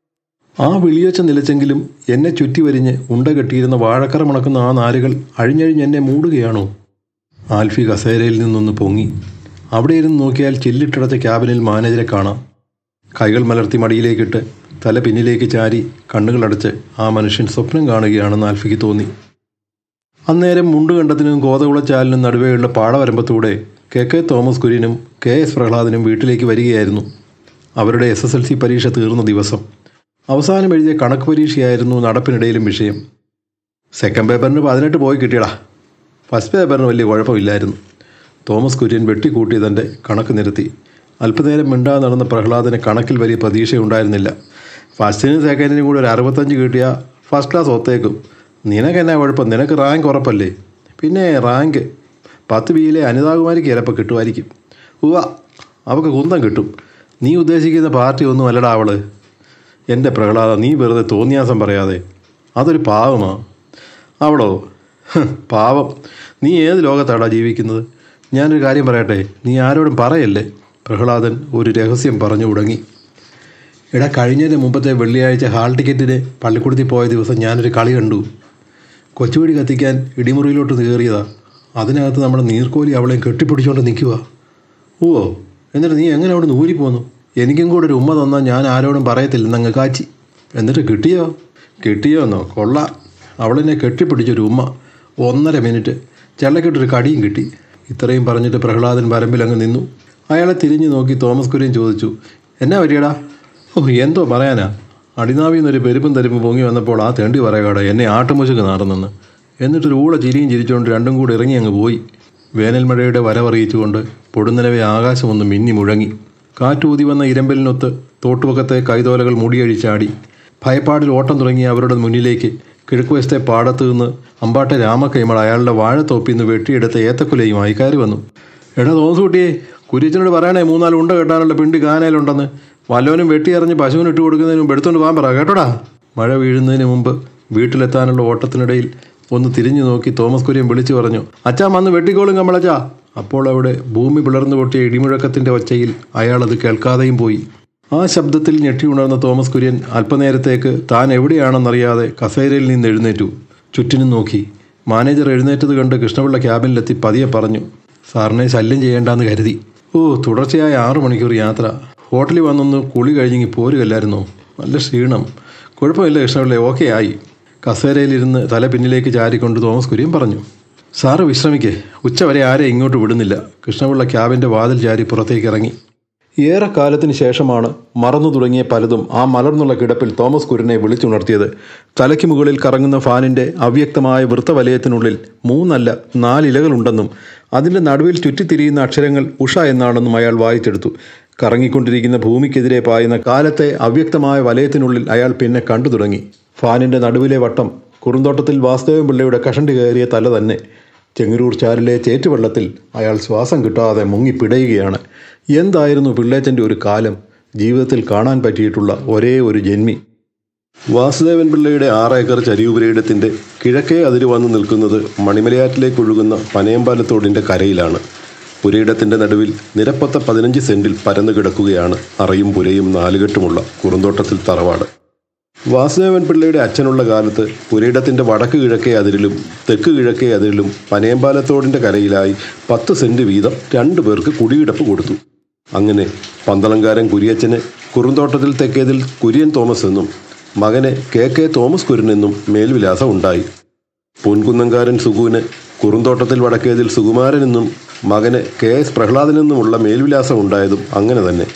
Speaker 5: ആ വിളിയൊച്ച നിലച്ചെങ്കിലും എന്നെ ചുറ്റി വരിഞ്ഞ് ഉണ്ട കെട്ടിയിരുന്ന വാഴക്കറ മണക്കുന്ന ആ നാരുകൾ അഴിഞ്ഞഴിഞ്ഞ് എന്നെ മൂടുകയാണോ ആൽഫി കസേരയിൽ നിന്നൊന്ന് പൊങ്ങി അവിടെ ഇരുന്ന് നോക്കിയാൽ ചില്ലിട്ടടച്ച ക്യാബിനിൽ മാനേജരെ കാണാം കൈകൾ മലർത്തി മടിയിലേക്കിട്ട് തല പിന്നിലേക്ക് ചാരി കണ്ണുകളടച്ച് ആ മനുഷ്യൻ സ്വപ്നം കാണുകയാണെന്ന് ആൽഫിക്ക് തോന്നി അന്നേരം മുണ്ടുകണ്ടത്തിനും ഗോതകുളച്ചാലിനും നടുവെയുള്ള പാടവരമ്പത്തൂടെ കെ കെ തോമസ് കുര്യനും കെ എസ് പ്രഹ്ലാദനും വീട്ടിലേക്ക് വരികയായിരുന്നു അവരുടെ എസ് എസ് എൽ സി പരീക്ഷ തീർന്ന ദിവസം അവസാനം എഴുതിയ കണക്ക് പരീക്ഷയായിരുന്നു നടപ്പിനിടയിലും വിഷയം സെക്കൻഡ് പേപ്പറിന് പതിനെട്ട് പോയി കിട്ടിയടാ ഫസ്റ്റ് പേപ്പറിന് വലിയ കുഴപ്പമില്ലായിരുന്നു തോമസ് കുര്യൻ വെട്ടിക്കൂട്ടി തൻ്റെ കണക്ക് നിരത്തി അല്പനേരം മിണ്ടാതെ നടന്ന പ്രഹ്ലാദന് കണക്കിൽ വലിയ പ്രതീക്ഷയുണ്ടായിരുന്നില്ല ഫസ്റ്റിനും സെക്കൻഡിനും കൂടി ഒരു അറുപത്തഞ്ച് കിട്ടിയാൽ ഫസ്റ്റ് ക്ലാസ് ഒത്തേക്കും നിനക്കെന്നാ കുഴപ്പം നിനക്ക് റാങ്ക് ഉറപ്പല്ലേ പിന്നെ റാങ്ക് പത്ത് ബിയിലെ അനിതാകുമാരിക്ക് ചിലപ്പോൾ കിട്ടുമായിരിക്കും ഉവ്വ അവൾക്ക് കുന്തം കിട്ടും നീ ഉദ്ദേശിക്കുന്ന പാർട്ടി ഒന്നും അല്ലടാ അവള് എൻ്റെ പ്രഹ്ലാദ നീ വെറുതെ തോന്നിയാസം പറയാതെ അതൊരു പാവമാ അവളോ ഹ്, പാവം നീ ഏത് ലോകത്താടാ ജീവിക്കുന്നത് ഞാനൊരു കാര്യം പറയട്ടെ നീ ആരോടും പറയല്ലേ പ്രഹ്ലാദൻ ഒരു രഹസ്യം പറഞ്ഞു തുടങ്ങി എടാ കഴിഞ്ഞതിന് മുമ്പത്തെ വെള്ളിയാഴ്ച ഹാൾ ടിക്കറ്റിന് പള്ളിക്കൂടത്തിൽ പോയ ദിവസം ഞാനൊരു കളി കണ്ടു കൊച്ചുപിടി കത്തിക്കാൻ ഇടിമുറിയിലോട്ട് കയറിയതാ അതിനകത്ത് നമ്മുടെ നീർക്കോലി അവളെ കെട്ടിപ്പിടിച്ചുകൊണ്ട് നിൽക്കുക ഓ എന്നിട്ട് നീ എങ്ങനെ അവിടെ നൂരി പോന്നു എനിക്കും കൂടെ ഒരു ഉമ്മ തന്നാൽ ഞാൻ ആരോടും പറയത്തില്ലെന്നങ്ങ് കാച്ചി എന്നിട്ട് കിട്ടിയോ കിട്ടിയോന്നോ കൊള്ളാം അവളെന്നെ കെട്ടിപ്പിടിച്ചൊരു ഉമ്മ ഒന്നര മിനിറ്റ് ചെള്ളക്കിട്ടൊരു കടിയും കിട്ടി ഇത്രയും പറഞ്ഞിട്ട് പ്രഹ്ലാദൻ വരമ്പിൽ അങ്ങ് നിന്നു അയാളെ തിരിഞ്ഞു നോക്കി തോമസ് കുര്യൻ ചോദിച്ചു എന്നാ പറ്റിയടാ ഓ എന്തോ പറയാനാ അടിനാവിൽ നിന്നൊരു പെരുപ്പും തരിപ്പും പൊങ്ങി വന്നപ്പോൾ ആ തേണ്ടി പറയാടാ എന്നെ ആട്ടുമുശക്ക് നാറുന്നെന്ന് എന്നിട്ടൊരു ഊള ചിരിയും ചിരിച്ചുകൊണ്ട് രണ്ടും കൂടി ഇറങ്ങി അങ്ങ് പോയി വേനൽ മഴയുടെ വരവറിയിച്ചുകൊണ്ട് പൊടുനിലവെ ആകാശമൊന്ന് മിന്നി മുഴങ്ങി കാറ്റൂതി വന്ന ഇരമ്പലിനൊത്ത് തോട്ടുപക്കത്തെ കൈതോലകൾ മുടിയഴിച്ചാടി ഭയപ്പാടിൽ ഓട്ടം തുടങ്ങിയ അവരുടെ മുന്നിലേക്ക് കിഴക്കുവശത്തെ പാടത്തു നിന്ന് അമ്പാട്ടെ രാമക്കൈമൾ അയാളുടെ വാഴത്തോപ്പിൽ നിന്ന് വെട്ടിയെടുത്ത ഏത്തക്കുലയുമായി കയറി വന്നു എടാ തോന്നുകൂട്ടിയേ കുര്യച്ചനോട് പറയണേ മൂന്നാല് ഉണ്ട കെട്ടാനുള്ള പിണ്ടി കാനയിലുണ്ടെന്ന് വല്ലവനും വെട്ടിയെറിഞ്ഞ് പശുവിന് ഇട്ട് കൊടുക്കുന്നതിന് മുമ്പ് എടുത്തോണ്ട് പോകാൻ പറ കേട്ടോടാ മഴ വീഴുന്നതിന് മുമ്പ് വീട്ടിലെത്താനുള്ള ഓട്ടത്തിനിടയിൽ ഒന്ന് തിരിഞ്ഞു നോക്കി തോമസ് കുര്യൻ വിളിച്ചു പറഞ്ഞു അച്ഛാ വന്ന് വെട്ടിക്കോളും കമ്മളച്ചാ അപ്പോൾ അവിടെ ഭൂമി പിളർന്നു പൊട്ടിയ ഇടിമുഴക്കത്തിന്റെ ഒച്ചയിൽ അയാൾ അത് കേൾക്കാതെയും പോയി ആ ശബ്ദത്തിൽ ഞെട്ടി ഉണർന്ന തോമസ് കുര്യൻ അല്പനേരത്തേക്ക് താൻ എവിടെയാണെന്നറിയാതെ കസേരയിൽ നിന്ന് എഴുന്നേറ്റു ചുറ്റിനും നോക്കി മാനേജർ എഴുന്നേറ്റത് കണ്ട് കൃഷ്ണപിള്ള ക്യാബിനിലെത്തി പതിയെ പറഞ്ഞു സാറിനെ ശല്യം ചെയ്യേണ്ടെന്ന് കരുതി ഓ തുടർച്ചയായ ആറു മണിക്കൂർ യാത്ര ഹോട്ടലിൽ വന്നൊന്ന് കുളി കഴിഞ്ഞെങ്കിൽ പോരുകല്ലായിരുന്നോ നല്ല ക്ഷീണം കുഴപ്പമില്ല കൃഷ്ണപിള്ള ഓക്കെ ആയി കസേരയിലിരുന്ന് തല പിന്നിലേക്ക് ചാരിക്കൊണ്ട് തോമസ് കുര്യൻ പറഞ്ഞു സാറ് വിശ്രമിക്കേ ഉച്ചവരെ ആരെ ഇങ്ങോട്ട് വിടുന്നില്ല കൃഷ്ണപിള്ള ക്യാബിൻ്റെ വാതിൽ ചാരി പുറത്തേക്ക് ഇറങ്ങി ഏറെക്കാലത്തിന് ശേഷമാണ് മറന്നു തുടങ്ങിയ പലതും ആ മലർന്നുള്ള കിടപ്പിൽ തോമസ് കുര്യനെ വിളിച്ചുണർത്തിയത് തലയ്ക്ക് മുകളിൽ കറങ്ങുന്ന ഫാനിന്റെ അവ്യക്തമായ വൃത്തവലയത്തിനുള്ളിൽ മൂന്നല്ല നാലിലകളുണ്ടെന്നും അതിന്റെ നടുവിൽ ചുറ്റിത്തിരിയുന്ന അക്ഷരങ്ങൾ ഉഷ എന്നാണെന്നും അയാൾ വായിച്ചെടുത്തു കറങ്ങിക്കൊണ്ടിരിക്കുന്ന ഭൂമിക്കെതിരെ പായുന്ന കാലത്തെ അവ്യക്തമായ വലയത്തിനുള്ളിൽ അയാൾ പിന്നെ കണ്ടു തുടങ്ങി ഫാനിന്റെ നടുവിലെ വട്ടം കുറുന്തോട്ടത്തിൽ വാസുദേവൻ പിള്ളയുടെ കഷണ്ടി കയറിയ തല തന്നെ ചെങ്ങരൂർ ചാലിലെ ചേറ്റുവെള്ളത്തിൽ അയാൾ ശ്വാസം കിട്ടാതെ മുങ്ങി പിടയുകയാണ് എന്തായിരുന്നു പിള്ളേച്ചൻ്റെ ഒരു കാലം ജീവിതത്തിൽ കാണാൻ പറ്റിയിട്ടുള്ള ഒരേ ഒരു ജന്മി വാസുദേവൻ പിള്ളയുടെ ആറേക്കർ ചരിവുപുരയിടത്തിൻ്റെ കിഴക്കേ അതിര് വന്നു നിൽക്കുന്നത് മണിമലയാറ്റിലേക്ക് ഒഴുകുന്ന പനയമ്പാലത്തോടിൻ്റെ കരയിലാണ് പുരയിടത്തിൻ്റെ നടുവിൽ നിരപ്പത്ത പതിനഞ്ച് സെന്റിൽ പരന്നു കിടക്കുകയാണ് അറയും പുരയും നാലുകെട്ടുമുള്ള കുറുന്തോട്ടത്തിൽ തറവാട് വാസുദേവൻ പിള്ളയുടെ അച്ഛനുള്ള കാലത്ത് പുരയിടത്തിൻ്റെ വടക്ക് കിഴക്കേ അതിരിലും തെക്ക് കിഴക്കേ അതിരിലും പനയമ്പാലത്തോടിൻ്റെ കരയിലായി പത്ത് സെന്റ് വീതം രണ്ടു പേർക്ക് കുടികിടപ്പ് കൊടുത്തു അങ്ങനെ പന്തളങ്കാരൻ കുരിയച്ചന് കുറുന്തോട്ടത്തിൽ തെക്കേതിൽ കുര്യൻ തോമസ് എന്നും മകന് കെ കെ തോമസ് കുര്യനെന്നും മേൽവിലാസം ഉണ്ടായി പൊൻകുന്നങ്കാരൻ സുഗുവിന് കുറുന്തോട്ടത്തിൽ വടക്കേതിൽ സുകുമാരനെന്നും മകന് കെ എസ് പ്രഹ്ലാദനെന്നുമുള്ള മേൽവിലാസം ഉണ്ടായതും അങ്ങനെ തന്നെ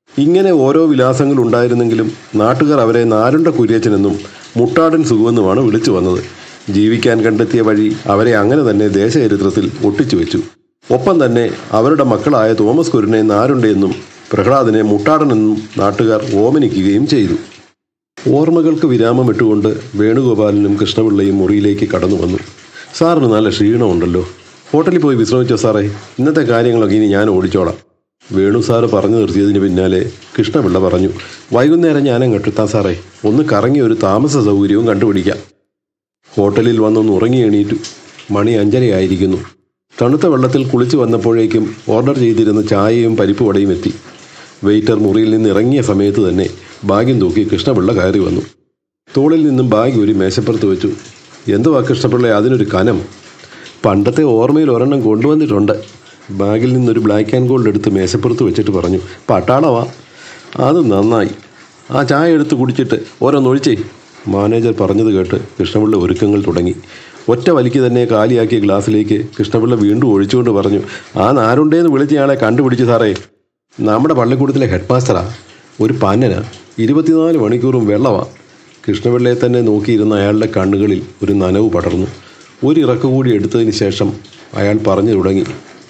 Speaker 5: ഇങ്ങനെ ഓരോ വിലാസങ്ങൾ ഉണ്ടായിരുന്നെങ്കിലും നാട്ടുകാർ അവരെ നാരുണ്ട കുര്യച്ചനെന്നും മുട്ടാടൻ സുഖമെന്നുമാണ് വിളിച്ചു വന്നത് ജീവിക്കാൻ കണ്ടെത്തിയ വഴി അവരെ അങ്ങനെ തന്നെ ദേശചരിത്രത്തിൽ ഒട്ടിച്ചു വെച്ചു ഒപ്പം തന്നെ അവരുടെ മക്കളായ തോമസ് കുരുനെ നാരുണ്ടെന്നും പ്രഹ്ലാദിനെ മുട്ടാടനെന്നും നാട്ടുകാർ ഓമനിക്കുകയും ചെയ്തു ഓർമ്മകൾക്ക് വിരാമം ഇട്ടുകൊണ്ട് വേണുഗോപാലനും കൃഷ്ണപിള്ളയും മുറിയിലേക്ക് കടന്നു വന്നു സാറിന് നല്ല ക്ഷീണമുണ്ടല്ലോ ഹോട്ടലിൽ പോയി വിശ്രമിച്ചോ സാറേ ഇന്നത്തെ കാര്യങ്ങളൊക്കെ ഇനി ഞാൻ ഓടിച്ചോളാം വേണു സാറ് പറഞ്ഞു നിർത്തിയതിന് പിന്നാലെ കൃഷ്ണപിള്ള പറഞ്ഞു വൈകുന്നേരം ഞാനങ്ങെട്ടെത്താം സാറേ ഒന്ന് കറങ്ങി ഒരു താമസ സൗകര്യവും കണ്ടുപിടിക്കാം ഹോട്ടലിൽ വന്നൊന്ന് ഉറങ്ങി എണീറ്റു മണി അഞ്ചരയായിരിക്കുന്നു തണുത്ത വെള്ളത്തിൽ കുളിച്ചു വന്നപ്പോഴേക്കും ഓർഡർ ചെയ്തിരുന്ന ചായയും പരിപ്പ് വടയും എത്തി വെയിറ്റർ മുറിയിൽ നിന്ന് ഇറങ്ങിയ സമയത്ത് തന്നെ ബാഗും തൂക്കി കൃഷ്ണപിള്ള കയറി വന്നു തോളിൽ നിന്നും ബാഗ് ഒരു മേശപ്പുറത്ത് വെച്ചു എന്തുവാ കൃഷ്ണപിള്ള അതിനൊരു കനം പണ്ടത്തെ ഓർമ്മയിൽ ഒരെണ്ണം കൊണ്ടുവന്നിട്ടുണ്ട് ബാഗിൽ നിന്നൊരു ബ്ലാക്ക് ആൻഡ് ഗോൾഡ് എടുത്ത് മേശപ്പുറത്ത് വെച്ചിട്ട് പറഞ്ഞു പട്ടാളവാ അത് നന്നായി ആ ചായ എടുത്ത് കുടിച്ചിട്ട് ഓരോന്നൊഴിച്ചേ മാനേജർ പറഞ്ഞത് കേട്ട് കൃഷ്ണപിള്ള ഒരുക്കങ്ങൾ തുടങ്ങി ഒറ്റ വലിക്ക് തന്നെ കാലിയാക്കിയ ഗ്ലാസ്സിലേക്ക് കൃഷ്ണപിള്ള വീണ്ടും ഒഴിച്ചുകൊണ്ട് പറഞ്ഞു ആ നാരുണ്ടേന്ന് വിളിച്ചയാളെ കണ്ടുപിടിച്ചു സാറേ നമ്മുടെ പള്ളിക്കൂടത്തിലെ ഹെഡ് മാസ്റ്ററാ ഒരു പന്നനാ ഇരുപത്തിനാല് മണിക്കൂറും വെള്ളമാ കൃഷ്ണപിള്ളയെ തന്നെ നോക്കിയിരുന്ന അയാളുടെ കണ്ണുകളിൽ ഒരു നനവ് പടർന്നു ഒരു ഇറക്ക് കൂടി എടുത്തതിന് ശേഷം അയാൾ പറഞ്ഞു തുടങ്ങി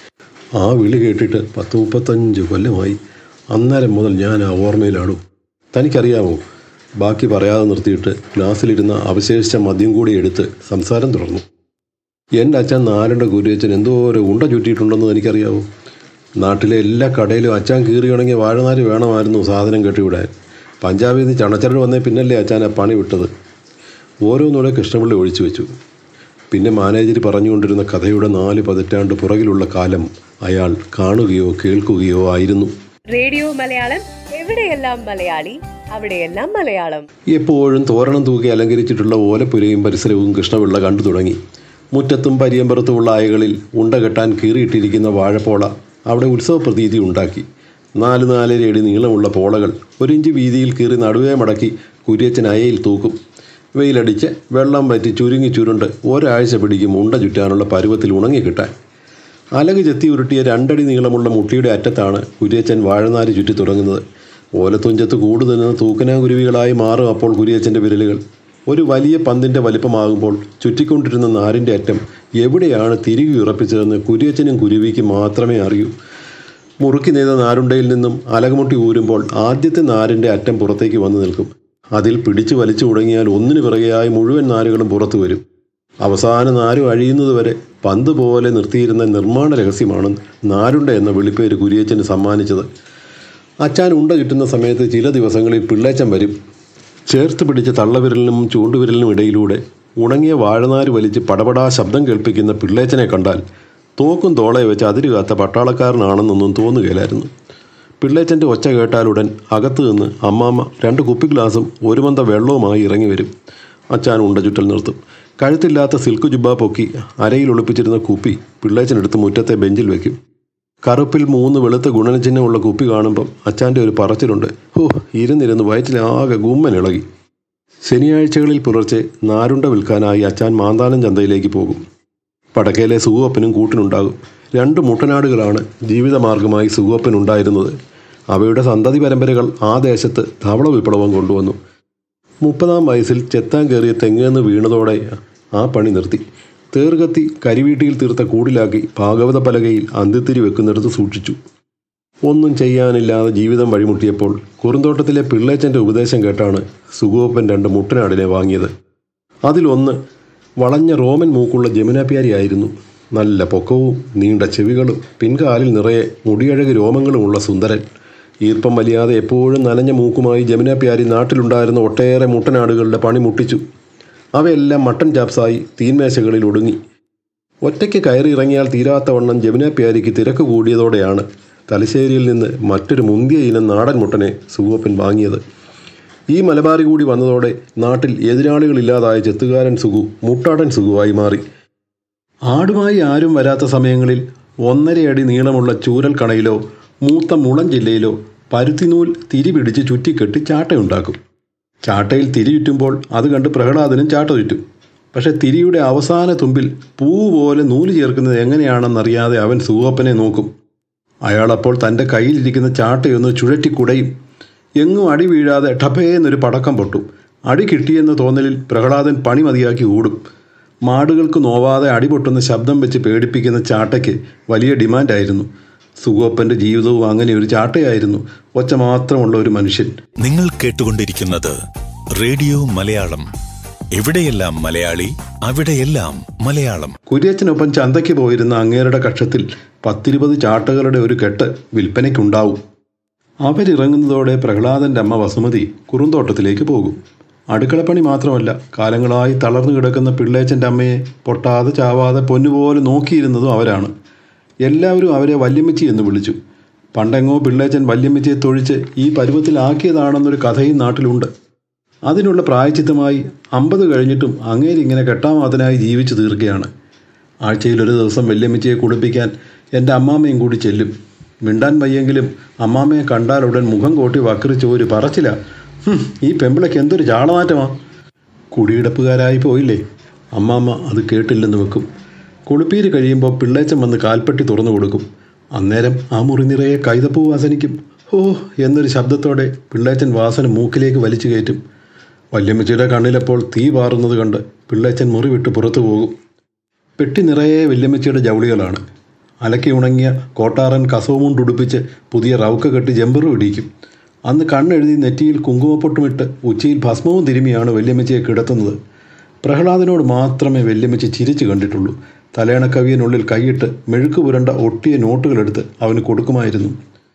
Speaker 5: ആ വിളി കേട്ടിട്ട് പത്ത് മുപ്പത്തഞ്ച് കൊല്ലമായി അന്നേരം മുതൽ ഞാൻ ആ ഓർമ്മയിലാണു തനിക്കറിയാമോ ബാക്കി പറയാതെ നിർത്തിയിട്ട് ഗ്ലാസ്സിലിരുന്ന അവശേഷിച്ച മദ്യം കൂടി എടുത്ത് സംസാരം തുടർന്നു എൻ്റെ അച്ഛൻ നാലുണ്ട കുരിയച്ഛൻ എന്തോ ഒരു ഉണ്ട ചുറ്റിയിട്ടുണ്ടെന്ന് എനിക്കറിയാവോ നാട്ടിലെ എല്ലാ കടയിലും അച്ഛൻ കീറിയുണങ്ങിയ വാഴനാര് വേണമായിരുന്നു സാധനം കെട്ടിവിടാൻ പഞ്ചാബിൽ നിന്ന് ചണച്ചരട് വന്നേ പിന്നല്ലേ അച്ഛൻ ആ പണി വിട്ടത് ഓരോന്നൂടെ കൃഷ്ണപിള്ളി ഒഴിച്ചു വെച്ചു പിന്നെ മാനേജർ പറഞ്ഞുകൊണ്ടിരുന്ന കഥയുടെ നാല് പതിറ്റാണ്ട് പുറകിലുള്ള കാലം അയാൾ കാണുകയോ കേൾക്കുകയോ ആയിരുന്നു
Speaker 3: റേഡിയോ മലയാളം എവിടെയെല്ലാം മലയാളി അവിടെയെല്ലാം മലയാളം
Speaker 5: എപ്പോഴും തോരണം തൂക്കി അലങ്കരിച്ചിട്ടുള്ള ഓലപ്പുരയും പരിസരവും കൃഷ്ണപിള്ള കണ്ടു തുടങ്ങി മുറ്റത്തും പരിയമ്പറത്തുമുള്ള അയകളിൽ ഉണ്ട കെട്ടാൻ കീറിയിട്ടിരിക്കുന്ന വാഴപ്പോള അവിടെ ഉത്സവ പ്രതീതി ഉണ്ടാക്കി നാല് നാലര അടി നീളമുള്ള പോളകൾ ഒരിഞ്ച് വീതിയിൽ കീറി നടുവേ മടക്കി കുര്യച്ചൻ അയയിൽ തൂക്കും വെയിലടിച്ച് വെള്ളം പറ്റി ചുരുങ്ങി ചുരുണ്ട് ഒരാഴ്ച പിടിക്കും ഉണ്ട ചുറ്റാനുള്ള പരുവത്തിൽ ഉണങ്ങി കിട്ടാൻ അലക് ചെത്തി ഉരുട്ടിയ രണ്ടടി നീളമുള്ള മുട്ടിയുടെ അറ്റത്താണ് കുര്യച്ചൻ വാഴനാര് ചുറ്റി തുടങ്ങുന്നത് ഓലത്തുഞ്ചത്ത് കൂടുതൽ തൂക്കനാകുരുവികളായി മാറും അപ്പോൾ കുര്യച്ചൻ്റെ വിരലുകൾ ഒരു വലിയ പന്തിൻ്റെ വലിപ്പമാകുമ്പോൾ ചുറ്റിക്കൊണ്ടിരുന്ന നാരിൻ്റെ അറ്റം എവിടെയാണ് തിരികെ ഉറപ്പിച്ചതെന്ന് കുര്യച്ചനും കുരുവിക്കും മാത്രമേ അറിയൂ മുറുക്കി നെയ്ത നാരുണ്ടയിൽ നിന്നും അലകമുട്ടി ഊരുമ്പോൾ ആദ്യത്തെ നാരിൻ്റെ അറ്റം പുറത്തേക്ക് വന്നു നിൽക്കും അതിൽ പിടിച്ചു വലിച്ചു തുടങ്ങിയാൽ ഒന്നിനു പിറകെയായി മുഴുവൻ നാരുകളും പുറത്തു വരും അവസാന നാരു അഴിയുന്നതുവരെ പന്ത് പോലെ നിർത്തിയിരുന്ന നിർമ്മാണ രഹസ്യമാണ് നാരുണ്ട എന്ന വിളിപ്പേര് കുരിയച്ചന് സമ്മാനിച്ചത് അച്ചാൻ ഉണ്ട കിട്ടുന്ന സമയത്ത് ചില ദിവസങ്ങളിൽ പിള്ളേച്ചൻ വരും ചേർത്ത് പിടിച്ച തള്ളവിരലിനും ചൂണ്ടുവിരലിനും ഇടയിലൂടെ ഉണങ്ങിയ വാഴനാര് വലിച്ച് പടപടാ ശബ്ദം കേൾപ്പിക്കുന്ന പിള്ളേച്ചനെ കണ്ടാൽ തോക്കും തോളയെ വെച്ച് അതിരുകാത്ത പട്ടാളക്കാരനാണെന്നൊന്നും തോന്നുകയില്ലായിരുന്നു പിള്ളേച്ചൻ്റെ ഒച്ച കേട്ടാലുടൻ അകത്തു നിന്ന് അമ്മാമ്മ രണ്ട് കുപ്പി ഗ്ലാസും ഒരു മന്ത വെള്ളവുമായി ഇറങ്ങി വരും അച്ചാൻ ഉണ്ട ചുറ്റൽ നിർത്തും കഴുത്തില്ലാത്ത സിൽക്ക് ജുബ്ബ പൊക്കി അരയിൽ ഒളിപ്പിച്ചിരുന്ന കുപ്പി പിള്ളേച്ചനെടുത്ത് മുറ്റത്തെ ബെഞ്ചിൽ വെക്കും കറുപ്പിൽ മൂന്ന് വെളുത്ത ഗുണനചിഹ്നമുള്ള കുപ്പി കാണുമ്പം അച്ചാൻ്റെ ഒരു പറച്ചിലുണ്ട് ഹോ ഇരുന്നിരുന്ന് വയറ്റിലാകെ ഗുമ്മൻ ഇളകി ശനിയാഴ്ചകളിൽ പുലർച്ചെ നാരുണ്ട വിൽക്കാനായി അച്ചാൻ മാന്താനം ചന്തയിലേക്ക് പോകും പടക്കയിലെ സുഖുവപ്പനും കൂട്ടിനുണ്ടാകും രണ്ട് മുട്ടനാടുകളാണ് ജീവിതമാർഗമായി സുഖുവപ്പനുണ്ടായിരുന്നത് അവയുടെ സന്തതി പരമ്പരകൾ ആ ദേശത്ത് ധവള വിപ്ലവം കൊണ്ടുവന്നു മുപ്പതാം വയസ്സിൽ ചെത്താൻ കയറിയ തെങ്ങേന്ന് വീണതോടെ ആ പണി നിർത്തി തേർകത്തി കരിവീട്ടിയിൽ തീർത്ത കൂടിലാക്കി ഭാഗവത പലകയിൽ അന്ത്യത്തിരി വെക്കുന്നിടത്ത് സൂക്ഷിച്ചു ഒന്നും ചെയ്യാനില്ലാതെ ജീവിതം വഴിമുട്ടിയപ്പോൾ കുറുന്തോട്ടത്തിലെ പിള്ളേച്ചൻ്റെ ഉപദേശം കേട്ടാണ് സുഗോപ്പൻ രണ്ട് മുട്ടനാടിനെ വാങ്ങിയത് അതിലൊന്ന് വളഞ്ഞ റോമൻ മൂക്കുള്ള ജമുനാപ്യാരിയായിരുന്നു നല്ല പൊക്കവും നീണ്ട ചെവികളും പിൻകാലിൽ നിറയെ മുടിയഴക് രോമങ്ങളുമുള്ള സുന്ദരൻ ഈർപ്പം വലിയാതെ എപ്പോഴും നനഞ്ഞ മൂക്കുമായി ജമുനാപ്യാരി നാട്ടിലുണ്ടായിരുന്ന ഒട്ടേറെ മുട്ടനാടുകളുടെ പണി മുട്ടിച്ചു അവയെല്ലാം മട്ടൻ ചാപ്സായി തീന്മേശകളിൽ ഒടുങ്ങി ഒറ്റയ്ക്ക് കയറി ഇറങ്ങിയാൽ തീരാത്തവണ്ണം ജമുനാപ്യാരിക്ക് തിരക്ക് കൂടിയതോടെയാണ് തലശ്ശേരിയിൽ നിന്ന് മറ്റൊരു മുന്തിയ ഇനം നാടൻ മുട്ടനെ സുഗോപ്പൻ വാങ്ങിയത് ഈ മലബാറി കൂടി വന്നതോടെ നാട്ടിൽ എതിരാളികളില്ലാതായ ചെത്തുകാരൻ സുഗു മുട്ടാടൻ സുഗുവായി മാറി ആടുമായി ആരും വരാത്ത സമയങ്ങളിൽ ഒന്നരയടി നീളമുള്ള ചൂരൽ കണയിലോ മൂത്ത മുളം ജില്ലയിലോ പരുത്തിനൂൽ തിരി പിടിച്ച് ചുറ്റിക്കെട്ടി ചാട്ടയുണ്ടാക്കും ചാട്ടയിൽ തിരി ചുറ്റുമ്പോൾ അത് കണ്ട് പ്രഹ്ലാദനും ചാട്ട ചുറ്റും പക്ഷെ തിരിയുടെ അവസാന തുമ്പിൽ പൂ പോലെ നൂല് ചേർക്കുന്നത് എങ്ങനെയാണെന്നറിയാതെ അവൻ സുഗോപ്പനെ നോക്കും അയാളപ്പോൾ തൻ്റെ കയ്യിലിരിക്കുന്ന ചാട്ടയൊന്ന് ചുഴറ്റിക്കുടയും എങ്ങും അടി വീഴാതെ ടപേന്നൊരു പടക്കം പൊട്ടും അടി കിട്ടിയെന്ന തോന്നലിൽ പ്രഹ്ലാദൻ പണി മതിയാക്കി ഓടും മാടുകൾക്ക് നോവാതെ അടിപൊട്ടുന്ന ശബ്ദം വെച്ച് പേടിപ്പിക്കുന്ന ചാട്ടയ്ക്ക് വലിയ ഡിമാൻഡായിരുന്നു സുഗോപ്പൻ്റെ ജീവിതവും അങ്ങനെ ഒരു ചാട്ടയായിരുന്നു ഒച്ച മാത്രമുള്ള ഒരു മനുഷ്യൻ
Speaker 4: നിങ്ങൾ കേട്ടുകൊണ്ടിരിക്കുന്നത് റേഡിയോ മലയാളം എവിടെയെല്ലാം മലയാളി അവിടെയെല്ലാം മലയാളം
Speaker 5: കുര്യച്ചനൊപ്പം ചന്തയ്ക്ക് പോയിരുന്ന അങ്ങേരുടെ കക്ഷത്തിൽ പത്തിരുപത് ചാട്ടകളുടെ ഒരു കെട്ട് വിൽപ്പനയ്ക്കുണ്ടാവും അവരിറങ്ങുന്നതോടെ പ്രഹ്ലാദൻ്റെ അമ്മ വസുമതി കുറുന്തോട്ടത്തിലേക്ക് പോകും അടുക്കളപ്പണി മാത്രമല്ല കാലങ്ങളായി തളർന്നു കിടക്കുന്ന പിള്ളേച്ചൻ്റെ അമ്മയെ പൊട്ടാതെ ചാവാതെ പൊന്നുപോലെ നോക്കിയിരുന്നതും അവരാണ് എല്ലാവരും അവരെ വല്യമ്മച്ചി എന്ന് വിളിച്ചു പണ്ടെങ്ങോ പിള്ളേച്ചൻ വല്യമ്മച്ചിയെ തൊഴിച്ച് ഈ പരുവത്തിലാക്കിയതാണെന്നൊരു കഥയും നാട്ടിലുണ്ട് അതിനുള്ള പ്രായച്ചിത്തമായി അമ്പത് കഴിഞ്ഞിട്ടും അങ്ങേരിങ്ങനെ കെട്ടാമാതനായി ജീവിച്ചു തീർക്കുകയാണ് ആഴ്ചയിൽ ഒരു ദിവസം വല്യമ്മച്ചിയെ കുളിപ്പിക്കാൻ എൻ്റെ അമ്മാമ്മയും കൂടി ചെല്ലും മിണ്ടാൻ വയ്യെങ്കിലും അമ്മാമ്മയെ കണ്ടാലുടൻ മുഖം കോട്ടി വക്രിച്ച് ഒരു പറച്ചില്ല "ഹും, ഈ പെമ്പിളയ്ക്ക് എന്തൊരു ചാളമാറ്റമാ കുടിയിടപ്പുകാരായി പോയില്ലേ അമ്മാമ്മ അത് കേട്ടില്ലെന്ന് വെക്കും കുളിപ്പീര് കഴിയുമ്പോൾ പിള്ളേച്ചൻ വന്ന് കാൽപ്പെട്ടി തുറന്നു കൊടുക്കും അന്നേരം ആ മുറി നിറയെ കൈതപ്പൂ വാസനിക്കും ഓ എന്നൊരു ശബ്ദത്തോടെ പിള്ളേച്ചൻ വാസന മൂക്കിലേക്ക് വലിച്ചു കയറ്റും വല്യമ്മച്ചിയുടെ കണ്ണിലപ്പോൾ തീ പാറുന്നത് കണ്ട് പിള്ളേച്ചൻ മുറി വിട്ട് പുറത്തു പോകും പെട്ടി നിറയെ വല്യമ്മച്ചിയുടെ ജൗളികളാണ് അലക്കി ഉണങ്ങിയ കോട്ടാറൻ കസവുമുണ്ടുടുപ്പിച്ച് പുതിയ റൗക്ക കെട്ടി ജമ്പറും ഇടിക്കും അന്ന് കണ്ണെഴുതി നെറ്റിയിൽ കുങ്കുമപ്പൊട്ടുമിട്ട് ഉച്ചയിൽ ഭസ്മവും തിരുമിയാണ് വല്യമ്മച്ചിയെ കിടത്തുന്നത് പ്രഹ്ലാദനോട് മാത്രമേ വല്യമ്മച്ചി ചിരിച്ചു കണ്ടിട്ടുള്ളൂ തലേണക്കവിയനുള്ളിൽ കൈയിട്ട് മെഴുക്ക് പുരണ്ട ഒട്ടിയ നോട്ടുകളെടുത്ത് അവന് കൊടുക്കുമായിരുന്നു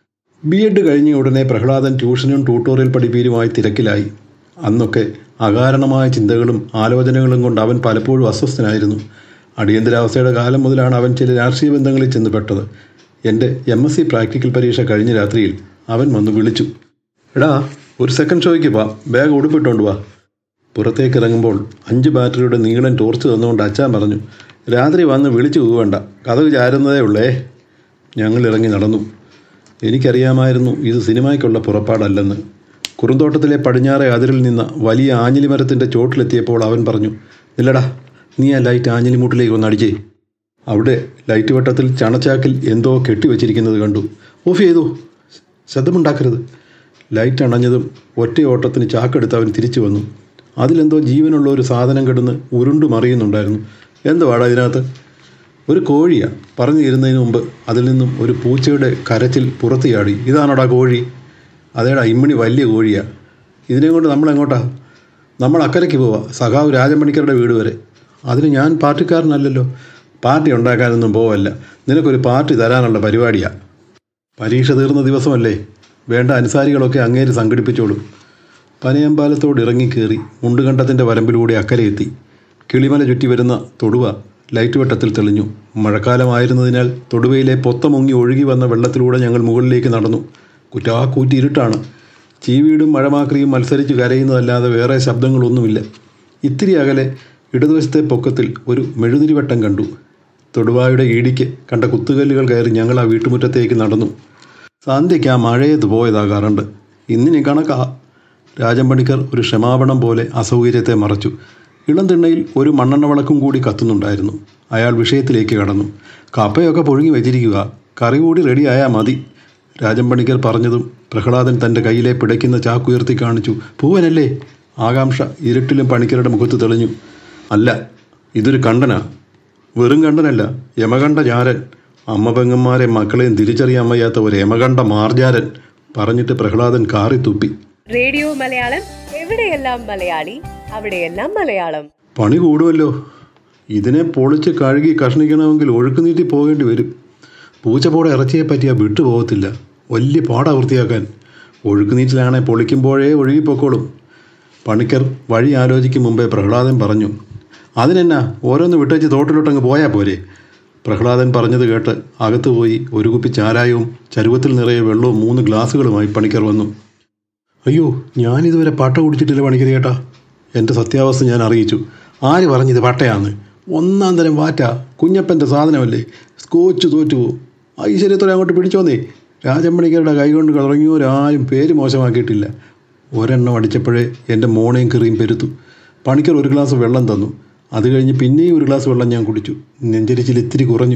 Speaker 5: ബി എഡ് കഴിഞ്ഞ ഉടനെ പ്രഹ്ലാദൻ ട്യൂഷനും ട്യൂട്ടോറിയൽ പഠിപ്പീരുമായി തിരക്കിലായി അന്നൊക്കെ അകാരണമായ ചിന്തകളും ആലോചനകളും കൊണ്ട് അവൻ പലപ്പോഴും അസ്വസ്ഥനായിരുന്നു അടിയന്തരാവസ്ഥയുടെ കാലം മുതലാണ് അവൻ ചില രാഷ്ട്രീയ ബന്ധങ്ങളിൽ ചെന്ന് പെട്ടത് എൻ്റെ എം എസ് സി പ്രാക്ടിക്കൽ പരീക്ഷ കഴിഞ്ഞ രാത്രിയിൽ അവൻ വന്ന് വിളിച്ചു എടാ ഒരു സെക്കൻഡ് ഷോയ്ക്ക് വാ ബാഗ് ഉടുപ്പിട്ടോണ്ട് വാ പുറത്തേക്ക് ഇറങ്ങുമ്പോൾ അഞ്ച് ബാറ്ററിയുടെ നീളൻ ടോർച്ച് തന്നുകൊണ്ട് അച്ഛൻ പറഞ്ഞു രാത്രി വന്ന് വിളിച്ചു പോകണ്ട കഥക് ചാരുന്നതേ ഉള്ളേ ഞങ്ങൾ ഇറങ്ങി നടന്നു എനിക്കറിയാമായിരുന്നു ഇത് സിനിമയ്ക്കുള്ള പുറപ്പാടല്ലെന്ന് കുറുന്തോട്ടത്തിലെ പടിഞ്ഞാറെ അതിരിൽ നിന്ന് വലിയ ആഞ്ഞിലി മരത്തിൻ്റെ ചോട്ടിലെത്തിയപ്പോൾ അവൻ പറഞ്ഞു ഇല്ലടാ നീ ആ ലൈറ്റ് ആഞ്ഞിലിമൂട്ടിലേക്ക് ഒന്ന് അടിച്ചേ അവിടെ ലൈറ്റ് വട്ടത്തിൽ ചണച്ചാക്കിൽ എന്തോ കെട്ടിവെച്ചിരിക്കുന്നത് കണ്ടു ഓഫ് ചെയ്തു ശബ്ദമുണ്ടാക്കരുത് ലൈറ്റ് അണഞ്ഞതും ഒറ്റ ഓട്ടത്തിന് ചാക്കെടുത്ത് അവൻ തിരിച്ചു വന്നു അതിലെന്തോ ജീവനുള്ള ഒരു സാധനം കിടന്ന് ഉരുണ്ടു മറിയുന്നുണ്ടായിരുന്നു എന്തുവാടാ ഇതിനകത്ത് ഒരു കോഴിയാ പറഞ്ഞു തരുന്നതിന് മുമ്പ് അതിൽ നിന്നും ഒരു പൂച്ചയുടെ കരച്ചിൽ പുറത്ത് ചാടി ഇതാണോടാ കോഴി അതേടാ ഇമ്മിണി വലിയ കോഴിയാ ഇതിനെ കൊണ്ട് നമ്മൾ എങ്ങോട്ടാ നമ്മൾ അക്കരയ്ക്ക് പോവാ സഖാവ് രാജമണിക്കരുടെ വീട് വരെ അതിന് ഞാൻ പാർട്ടിക്കാരനല്ലല്ലോ പാർട്ടി ഉണ്ടാക്കാനൊന്നും പോവല്ല നിനക്കൊരു പാർട്ടി തരാനുള്ള പരിപാടിയാ പരീക്ഷ തീർന്ന ദിവസമല്ലേ വേണ്ട അനുസാരികളൊക്കെ അങ്ങേര് സംഘടിപ്പിച്ചോളും പനയമ്പാലത്തോട് ഇറങ്ങിക്കേറി മുണ്ടുകണ്ടത്തിൻ്റെ വരമ്പിലൂടെ അക്കരെ എത്തി കിളിമല ചുറ്റി വരുന്ന തൊടുവ ലൈറ്റ് വെട്ടത്തിൽ തെളിഞ്ഞു മഴക്കാലമായിരുന്നതിനാൽ തൊടുവയിലെ പൊത്തമുങ്ങി ഒഴുകി വന്ന വെള്ളത്തിലൂടെ ഞങ്ങൾ മുകളിലേക്ക് നടന്നു കുറ്റാക്കൂറ്റി ഇരുട്ടാണ് ചീവീടും മഴമാക്രിയും മത്സരിച്ച് കരയുന്നതല്ലാതെ വേറെ ശബ്ദങ്ങളൊന്നുമില്ല ഇത്തിരി അകലെ ഇടതുവശത്തെ പൊക്കത്തിൽ ഒരു മെഴുതിരിവട്ടം കണ്ടു തൊടുവായുടെ ഈടിക്ക് കണ്ട കുത്തുകല്ലുകൾ കയറി ഞങ്ങൾ ആ വീട്ടുമുറ്റത്തേക്ക് നടന്നു സന്ധ്യയ്ക്ക് ആ മഴയത്ത് പോയതാകാറുണ്ട് ഇന്നിനി കണക്കാ രാജൻ പണിക്കർ ഒരു ക്ഷമാപണം പോലെ അസൗകര്യത്തെ മറച്ചു ഇളം തിണ്ണയിൽ ഒരു മണ്ണെണ്ണ വിളക്കും കൂടി കത്തുന്നുണ്ടായിരുന്നു അയാൾ വിഷയത്തിലേക്ക് കടന്നു കപ്പയൊക്കെ പുഴുങ്ങി വെച്ചിരിക്കുക കറി കൂടി റെഡിയായാൽ മതി രാജൻ പണിക്കർ പറഞ്ഞതും പ്രഹ്ലാദൻ തൻ്റെ കയ്യിലെ പിടയ്ക്കുന്ന ചാക്കുയർത്തി കാണിച്ചു പൂവനല്ലേ ആകാംക്ഷ ഇരുട്ടിലും പണിക്കരുടെ മുഖത്ത് തെളിഞ്ഞു അല്ല ഇതൊരു കണ്ടനാ വെറും കണ്ടനല്ല യമകണ്ഠ ചാരൻ അമ്മ പെങ്ങന്മാരെ മക്കളെയും തിരിച്ചറിയാൻ വയ്യാത്ത ഒരു യമകണ്ഠ മാർജാരൻ പറഞ്ഞിട്ട് പ്രഹ്ലാദൻ കാറി തുപ്പി
Speaker 3: റേഡിയോ മലയാളം എവിടെയെല്ലാം മലയാളി അവിടെയെല്ലാം മലയാളം
Speaker 5: പണി കൂടുമല്ലോ ഇതിനെ പൊളിച്ച് കഴുകി കഷ്ണിക്കണമെങ്കിൽ ഒഴുക്ക് നീട്ടി പോകേണ്ടി വരും പൂച്ചപ്പോടെ ഇറച്ചിയെ പറ്റിയാ വിട്ടുപോകത്തില്ല വലിയ പാടാ വൃത്തിയാക്കാൻ ഒഴുക്ക് നീറ്റിലാണെ പൊളിക്കുമ്പോഴേ ഒഴുകിപ്പോക്കോളും പണിക്കർ വഴി ആലോചിക്കും മുമ്പേ പ്രഹ്ലാദൻ പറഞ്ഞു അതിനെന്നാ ഓരോന്ന് വിട്ടേച്ച് തോട്ടിലോട്ടങ്ങ് പോയാൽ പോരെ പ്രഹ്ലാദൻ പറഞ്ഞത് കേട്ട് അകത്ത് പോയി ഒരു കുപ്പി ചാരായവും ചരുവത്തിൽ നിറയെ വെള്ളവും മൂന്ന് ഗ്ലാസ്സുകളുമായി പണിക്കർ വന്നു അയ്യോ ഞാനിതുവരെ പട്ട കുടിച്ചിട്ടില്ല പണിക്കർ ചേട്ടാ എൻ്റെ സത്യാവസ്ഥ ഞാൻ അറിയിച്ചു ആര് പറഞ്ഞത് പട്ടയാന്ന് ഒന്നാം തരം വാറ്റ കുഞ്ഞപ്പൻ്റെ സാധനമല്ലേ സ്കോച്ച് തോറ്റുപോകും ഐശ്വര്യത്തോടെ അങ്ങോട്ട് പിടിച്ചോന്നേ രാജമണിക്കരുടെ കൈകൊണ്ട് തുടങ്ങിയവരാരും പേര് മോശമാക്കിയിട്ടില്ല ഒരെണ്ണം അടിച്ചപ്പോഴേ എൻ്റെ മോണയും കീറിയും പെരുത്തു പണിക്കർ ഒരു ഗ്ലാസ് വെള്ളം തന്നു അത് കഴിഞ്ഞ് പിന്നെയും ഒരു ഗ്ലാസ് വെള്ളം ഞാൻ കുടിച്ചു നെഞ്ചരിച്ചിൽ ഇത്തിരി കുറഞ്ഞു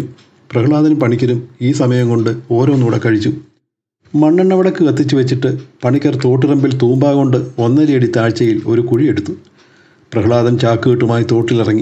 Speaker 5: പ്രഹ്ലാദനും പണിക്കരും ഈ സമയം കൊണ്ട് ഓരോന്നൂടെ കഴിച്ചു മണ്ണെണ്ണ വിളക്ക് കത്തിച്ചു വെച്ചിട്ട് പണിക്കർ തോട്ടിറമ്പിൽ തൂമ്പ കൊണ്ട് ഒന്നരയടി താഴ്ചയിൽ ഒരു കുഴിയെടുത്തു പ്രഹ്ലാദൻ ചാക്കുകെട്ടുമായി തോട്ടിലിറങ്ങി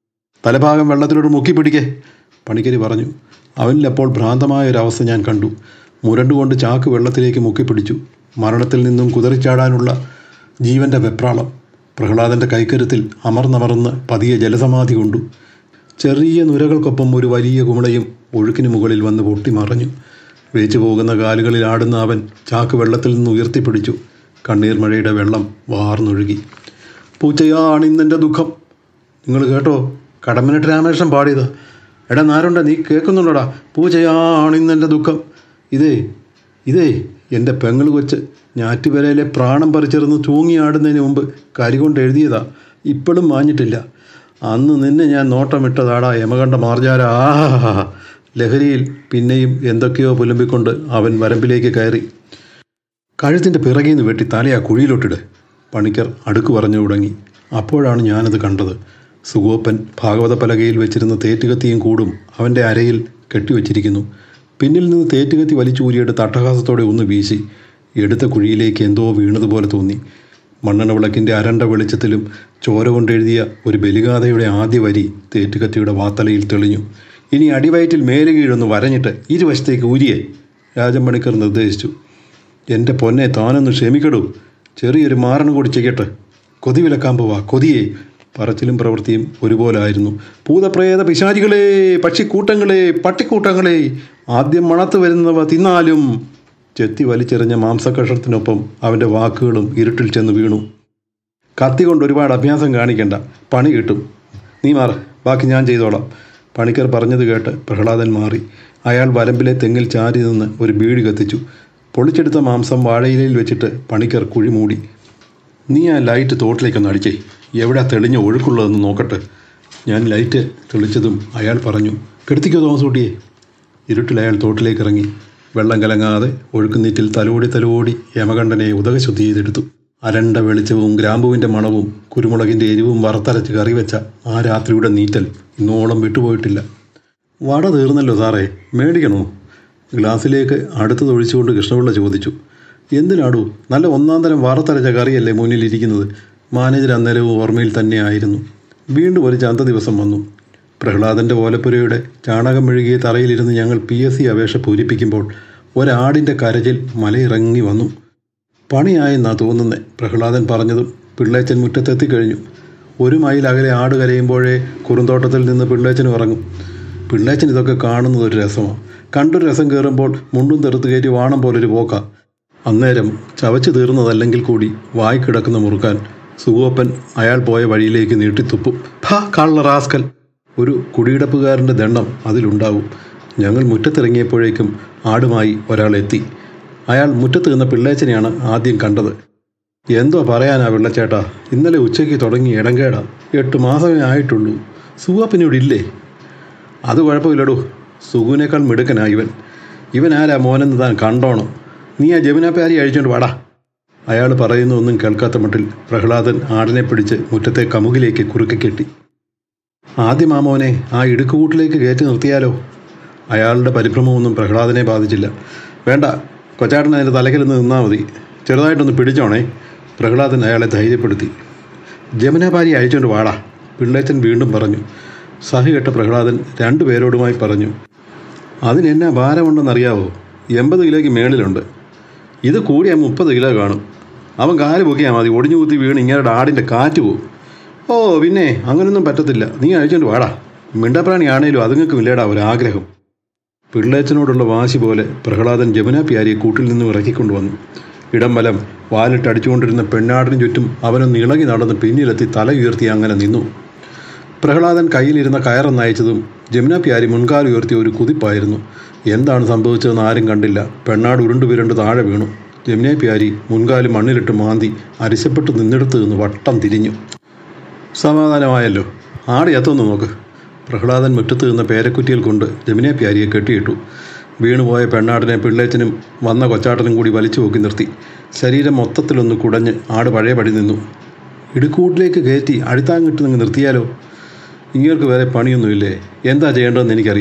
Speaker 5: തലഭാഗം വെള്ളത്തിലോട്ട് മുക്കി പിടിക്കേ പണിക്കര് പറഞ്ഞു അവനിലപ്പോൾ ഭ്രാന്തമായ ഒരവസ്ഥ ഞാൻ കണ്ടു മുരണ്ടുകൊണ്ട് ചാക്ക് വെള്ളത്തിലേക്ക് മുക്കിപ്പിടിച്ചു മരണത്തിൽ നിന്നും കുതിറിച്ചാടാനുള്ള ജീവന്റെ വെപ്രാളം പ്രഹ്ലാദന്റെ കൈക്കരുത്തിൽ അമർന്നമർന്ന് പതിയെ ജലസമാധി കൊണ്ടു ചെറിയ നുരകൾക്കൊപ്പം ഒരു വലിയ കുമിളയും ഒഴുക്കിന് മുകളിൽ വന്ന് പൊട്ടിമറഞ്ഞു വേച്ചു പോകുന്ന കാലുകളിൽ ആടുന്ന അവൻ ചാക്ക് വെള്ളത്തിൽ നിന്ന് ഉയർത്തിപ്പിടിച്ചു കണ്ണീർ മഴയുടെ വെള്ളം വാർന്നൊഴുകി പൂച്ചയാണിന്നെൻ്റെ ദുഃഖം നിങ്ങൾ കേട്ടോ കടമ്മനിട്ട് രാമകൃഷ്ണൻ പാടിയത് എടാ നാരുണ്ട നീ കേൾക്കുന്നുണ്ടോടാ പൂജയാണിന്നെൻ്റെ ദുഃഖം ഇതേ ഇതേ എൻ്റെ പെങ്ങൾ കൊച്ച് ഞാറ്റുപരയിലെ പ്രാണം പറിച്ചെറിന്ന് തൂങ്ങിയാടുന്നതിന് മുമ്പ് കരി കൊണ്ട് എഴുതിയതാ ഇപ്പോഴും മാഞ്ഞിട്ടില്ല അന്ന് നിന്നെ ഞാൻ നോട്ടമിട്ടതാടാ യമകണ്ഠ മാർജാര ആഹാ ലഹരിയിൽ പിന്നെയും എന്തൊക്കെയോ പുലമ്പിക്കൊണ്ട് അവൻ വരമ്പിലേക്ക് കയറി കഴുത്തിൻ്റെ പിറകിൽ നിന്ന് വെട്ടി തലയാ കുഴിയിലോട്ടിട് പണിക്കർ അടുക്ക് പറഞ്ഞു തുടങ്ങി അപ്പോഴാണ് ഞാനത് കണ്ടത് സുഗോപ്പൻ ഭാഗവത പലകയിൽ വെച്ചിരുന്ന തേറ്റുകത്തിയും കൂടും അവൻ്റെ അരയിൽ കെട്ടിവെച്ചിരിക്കുന്നു പിന്നിൽ നിന്ന് തേറ്റുകത്തി വലിച്ചൂരിയെടുത്ത് അട്ടഹാസത്തോടെ ഒന്ന് വീശി എടുത്ത കുഴിയിലേക്ക് എന്തോ വീണതുപോലെ തോന്നി മണ്ണെണ്ണ വിളക്കിൻ്റെ അരണ്ട വെളിച്ചത്തിലും ചോര കൊണ്ടെഴുതിയ ഒരു ബലിഗാഥയുടെ ആദ്യ വരി തേറ്റുകത്തിയുടെ വാത്തലയിൽ തെളിഞ്ഞു ഇനി അടിവയറ്റിൽ മേലുകീഴൊന്ന് വരഞ്ഞിട്ട് ഇരുവശത്തേക്ക് ഊരിയെ രാജൻ പണിക്കർ നിർദ്ദേശിച്ചു എൻ്റെ പൊന്നെ താനൊന്ന് ക്ഷമിക്കടൂ ചെറിയൊരു മാരണം കൂടി ചെയ്യട്ടെ കൊതി വിലക്കാൻ പോവാ കൊതിയെ പറച്ചിലും പ്രവൃത്തിയും ഒരുപോലായിരുന്നു ഭൂതപ്രേത പിശാചികളെ പക്ഷിക്കൂട്ടങ്ങളെ പട്ടിക്കൂട്ടങ്ങളെ ആദ്യം മണത്ത് വരുന്നവ തിന്നാലും ചെത്തി വലിച്ചെറിഞ്ഞ മാംസകഷണത്തിനൊപ്പം അവൻ്റെ വാക്കുകളും ഇരുട്ടിൽ ചെന്ന് വീണു കത്തി കൊണ്ട് ഒരുപാട് അഭ്യാസം കാണിക്കണ്ട പണി കിട്ടും നീ മാറ് ബാക്കി ഞാൻ ചെയ്തോളാം പണിക്കർ പറഞ്ഞത് കേട്ട് പ്രഹ്ലാദൻ മാറി അയാൾ വരമ്പിലെ തെങ്ങിൽ ചാരി നിന്ന് ഒരു ബീഡി കത്തിച്ചു പൊളിച്ചെടുത്ത മാംസം വാഴയിലയിൽ വെച്ചിട്ട് പണിക്കർ കുഴി മൂടി നീ ആ ലൈറ്റ് തോട്ടിലേക്കൊന്ന് അടിച്ചേ എവിടെ തെളിഞ്ഞ ഒഴുക്കുള്ളതെന്ന് നോക്കട്ടെ ഞാൻ ലൈറ്റ് തെളിച്ചതും അയാൾ പറഞ്ഞു കെടുത്തിക്കോ തോമസ് കുട്ടിയെ ഇരുട്ടിൽ അയാൾ തോട്ടിലേക്ക് ഇറങ്ങി വെള്ളം കലങ്ങാതെ ഒഴുക്കുനീറ്റിൽ തലോടി തലോടി യമകണ്ഠനെ ഉദകശുദ്ധി ചെയ്തെടുത്തു അരണ്ട വെളിച്ചവും ഗ്രാമ്പുവിൻ്റെ മണവും കുരുമുളകിൻ്റെ എരിവും വറുത്തരച്ച് കറി വെച്ച ആ രാത്രിയുടെ നീറ്റൽ ഇന്നോളം വിട്ടുപോയിട്ടില്ല വട തീർന്നല്ലോ സാറേ മേടിക്കണോ ഗ്ലാസ്സിലേക്ക് അടുത്തത് ഒഴിച്ചുകൊണ്ട് കൃഷ്ണപിള്ള ചോദിച്ചു എന്തിനാടൂ നല്ല ഒന്നാം തരം വറുത്തരച്ച കറിയല്ലേ മുന്നിലിരിക്കുന്നത് മാനേജർ അന്നേരവും ഓർമ്മയിൽ തന്നെ ആയിരുന്നു വീണ്ടും ഒരു ചന്ത ദിവസം വന്നു പ്രഹ്ലാദൻ്റെ ഓലപ്പുരയുടെ ചാണകം മെഴുകിയ തറയിലിരുന്ന് ഞങ്ങൾ പി എസ് സി അപേക്ഷ പൂരിപ്പിക്കുമ്പോൾ ഒരാടിൻ്റെ കരച്ചിൽ മലയിറങ്ങി വന്നു പണിയായെന്നാ തോന്നുന്നത് പ്രഹ്ലാദൻ പറഞ്ഞതും പിള്ളേച്ചൻ മുറ്റത്തെത്തിക്കഴിഞ്ഞു ഒരു മൈൽ അകലെ ആട് കരയുമ്പോഴേ കുറുന്തോട്ടത്തിൽ നിന്ന് പിള്ളേച്ചൻ ഇറങ്ങും പിള്ളേച്ചൻ ഇതൊക്കെ കാണുന്നത് ഒരു രസമാണ് കണ്ടൊരു രസം കയറുമ്പോൾ മുണ്ടും തെറുത്ത് കയറ്റി വാണം പോലൊരു പോക്ക അന്നേരം ചവച്ചു തീർന്നതല്ലെങ്കിൽ കൂടി വായി കിടക്കുന്ന മുറുക്കാൻ സുഗോപ്പൻ അയാൾ പോയ വഴിയിലേക്ക് നീട്ടിത്തുപ്പും ഭാ കള്ള റാസ്കൽ ഒരു കുടിയിടപ്പുകാരൻ്റെ ദണ്ണം അതിലുണ്ടാവും ഞങ്ങൾ മുറ്റത്തിറങ്ങിയപ്പോഴേക്കും ആടുമായി ഒരാൾ എത്തി അയാൾ മുറ്റത്ത് നിന്ന പിള്ളേച്ചനെയാണ് ആദ്യം കണ്ടത് എന്തോ പറയാനാ വെള്ളച്ചേട്ടാ ഇന്നലെ ഉച്ചയ്ക്ക് തുടങ്ങി ഇടങ്കേടാ എട്ട് മാസമേ ആയിട്ടുള്ളൂ സുഗോപ്പനിവിടെ ഇല്ലേ അത് കുഴപ്പമില്ലടൂ സുഗുവിനേക്കാൾ മിടുക്കനാ ഇവൻ ഇവൻ ആരാ മോനെന്ന് താൻ കണ്ടോണം നീ ആ ജമുനാപ്പാരി അഴിച്ചോണ്ട് വാടാ അയാൾ പറയുന്നൊന്നും കേൾക്കാത്ത മട്ടിൽ പ്രഹ്ലാദൻ ആടിനെ പിടിച്ച് മുറ്റത്തെ കമുകിലേക്ക് കുറുക്കി കെട്ടി ആദ്യം ആ മോനെ ആ ഇടുക്കുകൂട്ടിലേക്ക് കയറ്റി നിർത്തിയാലോ അയാളുടെ പരിഭ്രമമൊന്നും പ്രഹ്ലാദനെ ബാധിച്ചില്ല വേണ്ട കൊച്ചാട്ടൻ അതിൻ്റെ തലക്കിലൊന്ന് നിന്നാൽ മതി ചെറുതായിട്ടൊന്ന് പിടിച്ചോണേ പ്രഹ്ലാദൻ അയാളെ ധൈര്യപ്പെടുത്തി ജമുനാപാരി അയച്ചുകൊണ്ട് വാടാ പിള്ളേച്ചൻ വീണ്ടും പറഞ്ഞു സഹി കെട്ട പ്രഹ്ലാദൻ രണ്ടു പേരോടുമായി പറഞ്ഞു അതിനെന്നാ ഭാരമുണ്ടെന്നറിയാവോ എൺപത് കിലോയ്ക്ക് മേളിലുണ്ട് ഇത് കൂടിയാൽ മുപ്പത് കിലോ കാണും അവൻ കാല് പൊക്കിയാൽ മതി ഒടിഞ്ഞു കുത്തി വീണ് ഇങ്ങനെ ആടിൻ്റെ കാറ്റ് പോകും ഓ പിന്നെ അങ്ങനൊന്നും പറ്റത്തില്ല നീ അഴിച്ചോണ്ട് വാടാ മിണ്ടപ്രാണിയാണേലും അതുങ്ങൾക്കും ഇല്ലേടാ ഒരാഗ്രഹം പിള്ളേച്ചനോടുള്ള വാശി പോലെ പ്രഹ്ലാദൻ ജമുന പ്യാരിയെ കൂട്ടിൽ നിന്നും ഇറക്കിക്കൊണ്ടുവന്നു ഇടം വലം വാലിട്ട് അടിച്ചുകൊണ്ടിരുന്ന പെണ്ണാടിന് ചുറ്റും അവനൊന്ന് ഇളകി നടന്ന് പിന്നിലെത്തി തല ഉയർത്തി അങ്ങനെ നിന്നു പ്രഹ്ലാദൻ കയ്യിലിരുന്ന കയറൊന്ന് അയച്ചതും ജമുന പ്യാരി മുൻകാൽ ഉയർത്തിയ ഒരു കുതിപ്പായിരുന്നു എന്താണ് സംഭവിച്ചതെന്ന് ആരും കണ്ടില്ല പെണ്ണാട് ഉരുണ്ടു വിരണ്ട് താഴെ വീണു ജമുന പ്യാരി മുൻകാല് മണ്ണിലിട്ട് മാന്തി അരിശപ്പെട്ട് നിന്നിടത്ത് നിന്ന് വട്ടം തിരിഞ്ഞു സമാധാനമായല്ലോ ആട് എത്തൊന്ന് നോക്ക് പ്രഹ്ലാദൻ മുറ്റത്ത് നിന്ന പേരക്കുറ്റിയിൽ കൊണ്ട് ജമുന പ്യാരിയെ കെട്ടിയിട്ടു വീണുപോയ പെണ്ണാടിനെ പിള്ളേച്ചനും വന്ന കൊച്ചാട്ടനും കൂടി വലിച്ചു പോക്കി നിർത്തി ശരീരം മൊത്തത്തിലൊന്ന് കുടഞ്ഞ് ആട് പഴയപടി നിന്നു ഇടുക്കൂട്ടിലേക്ക് കയറ്റി അടിത്താങ്ങിട്ട് നിങ്ങൾ നിർത്തിയാലോ ഇങ്ങേർക്ക് വേറെ പണിയൊന്നുമില്ലേ എന്താ ചെയ്യേണ്ടതെന്ന് എനിക്കറിയാം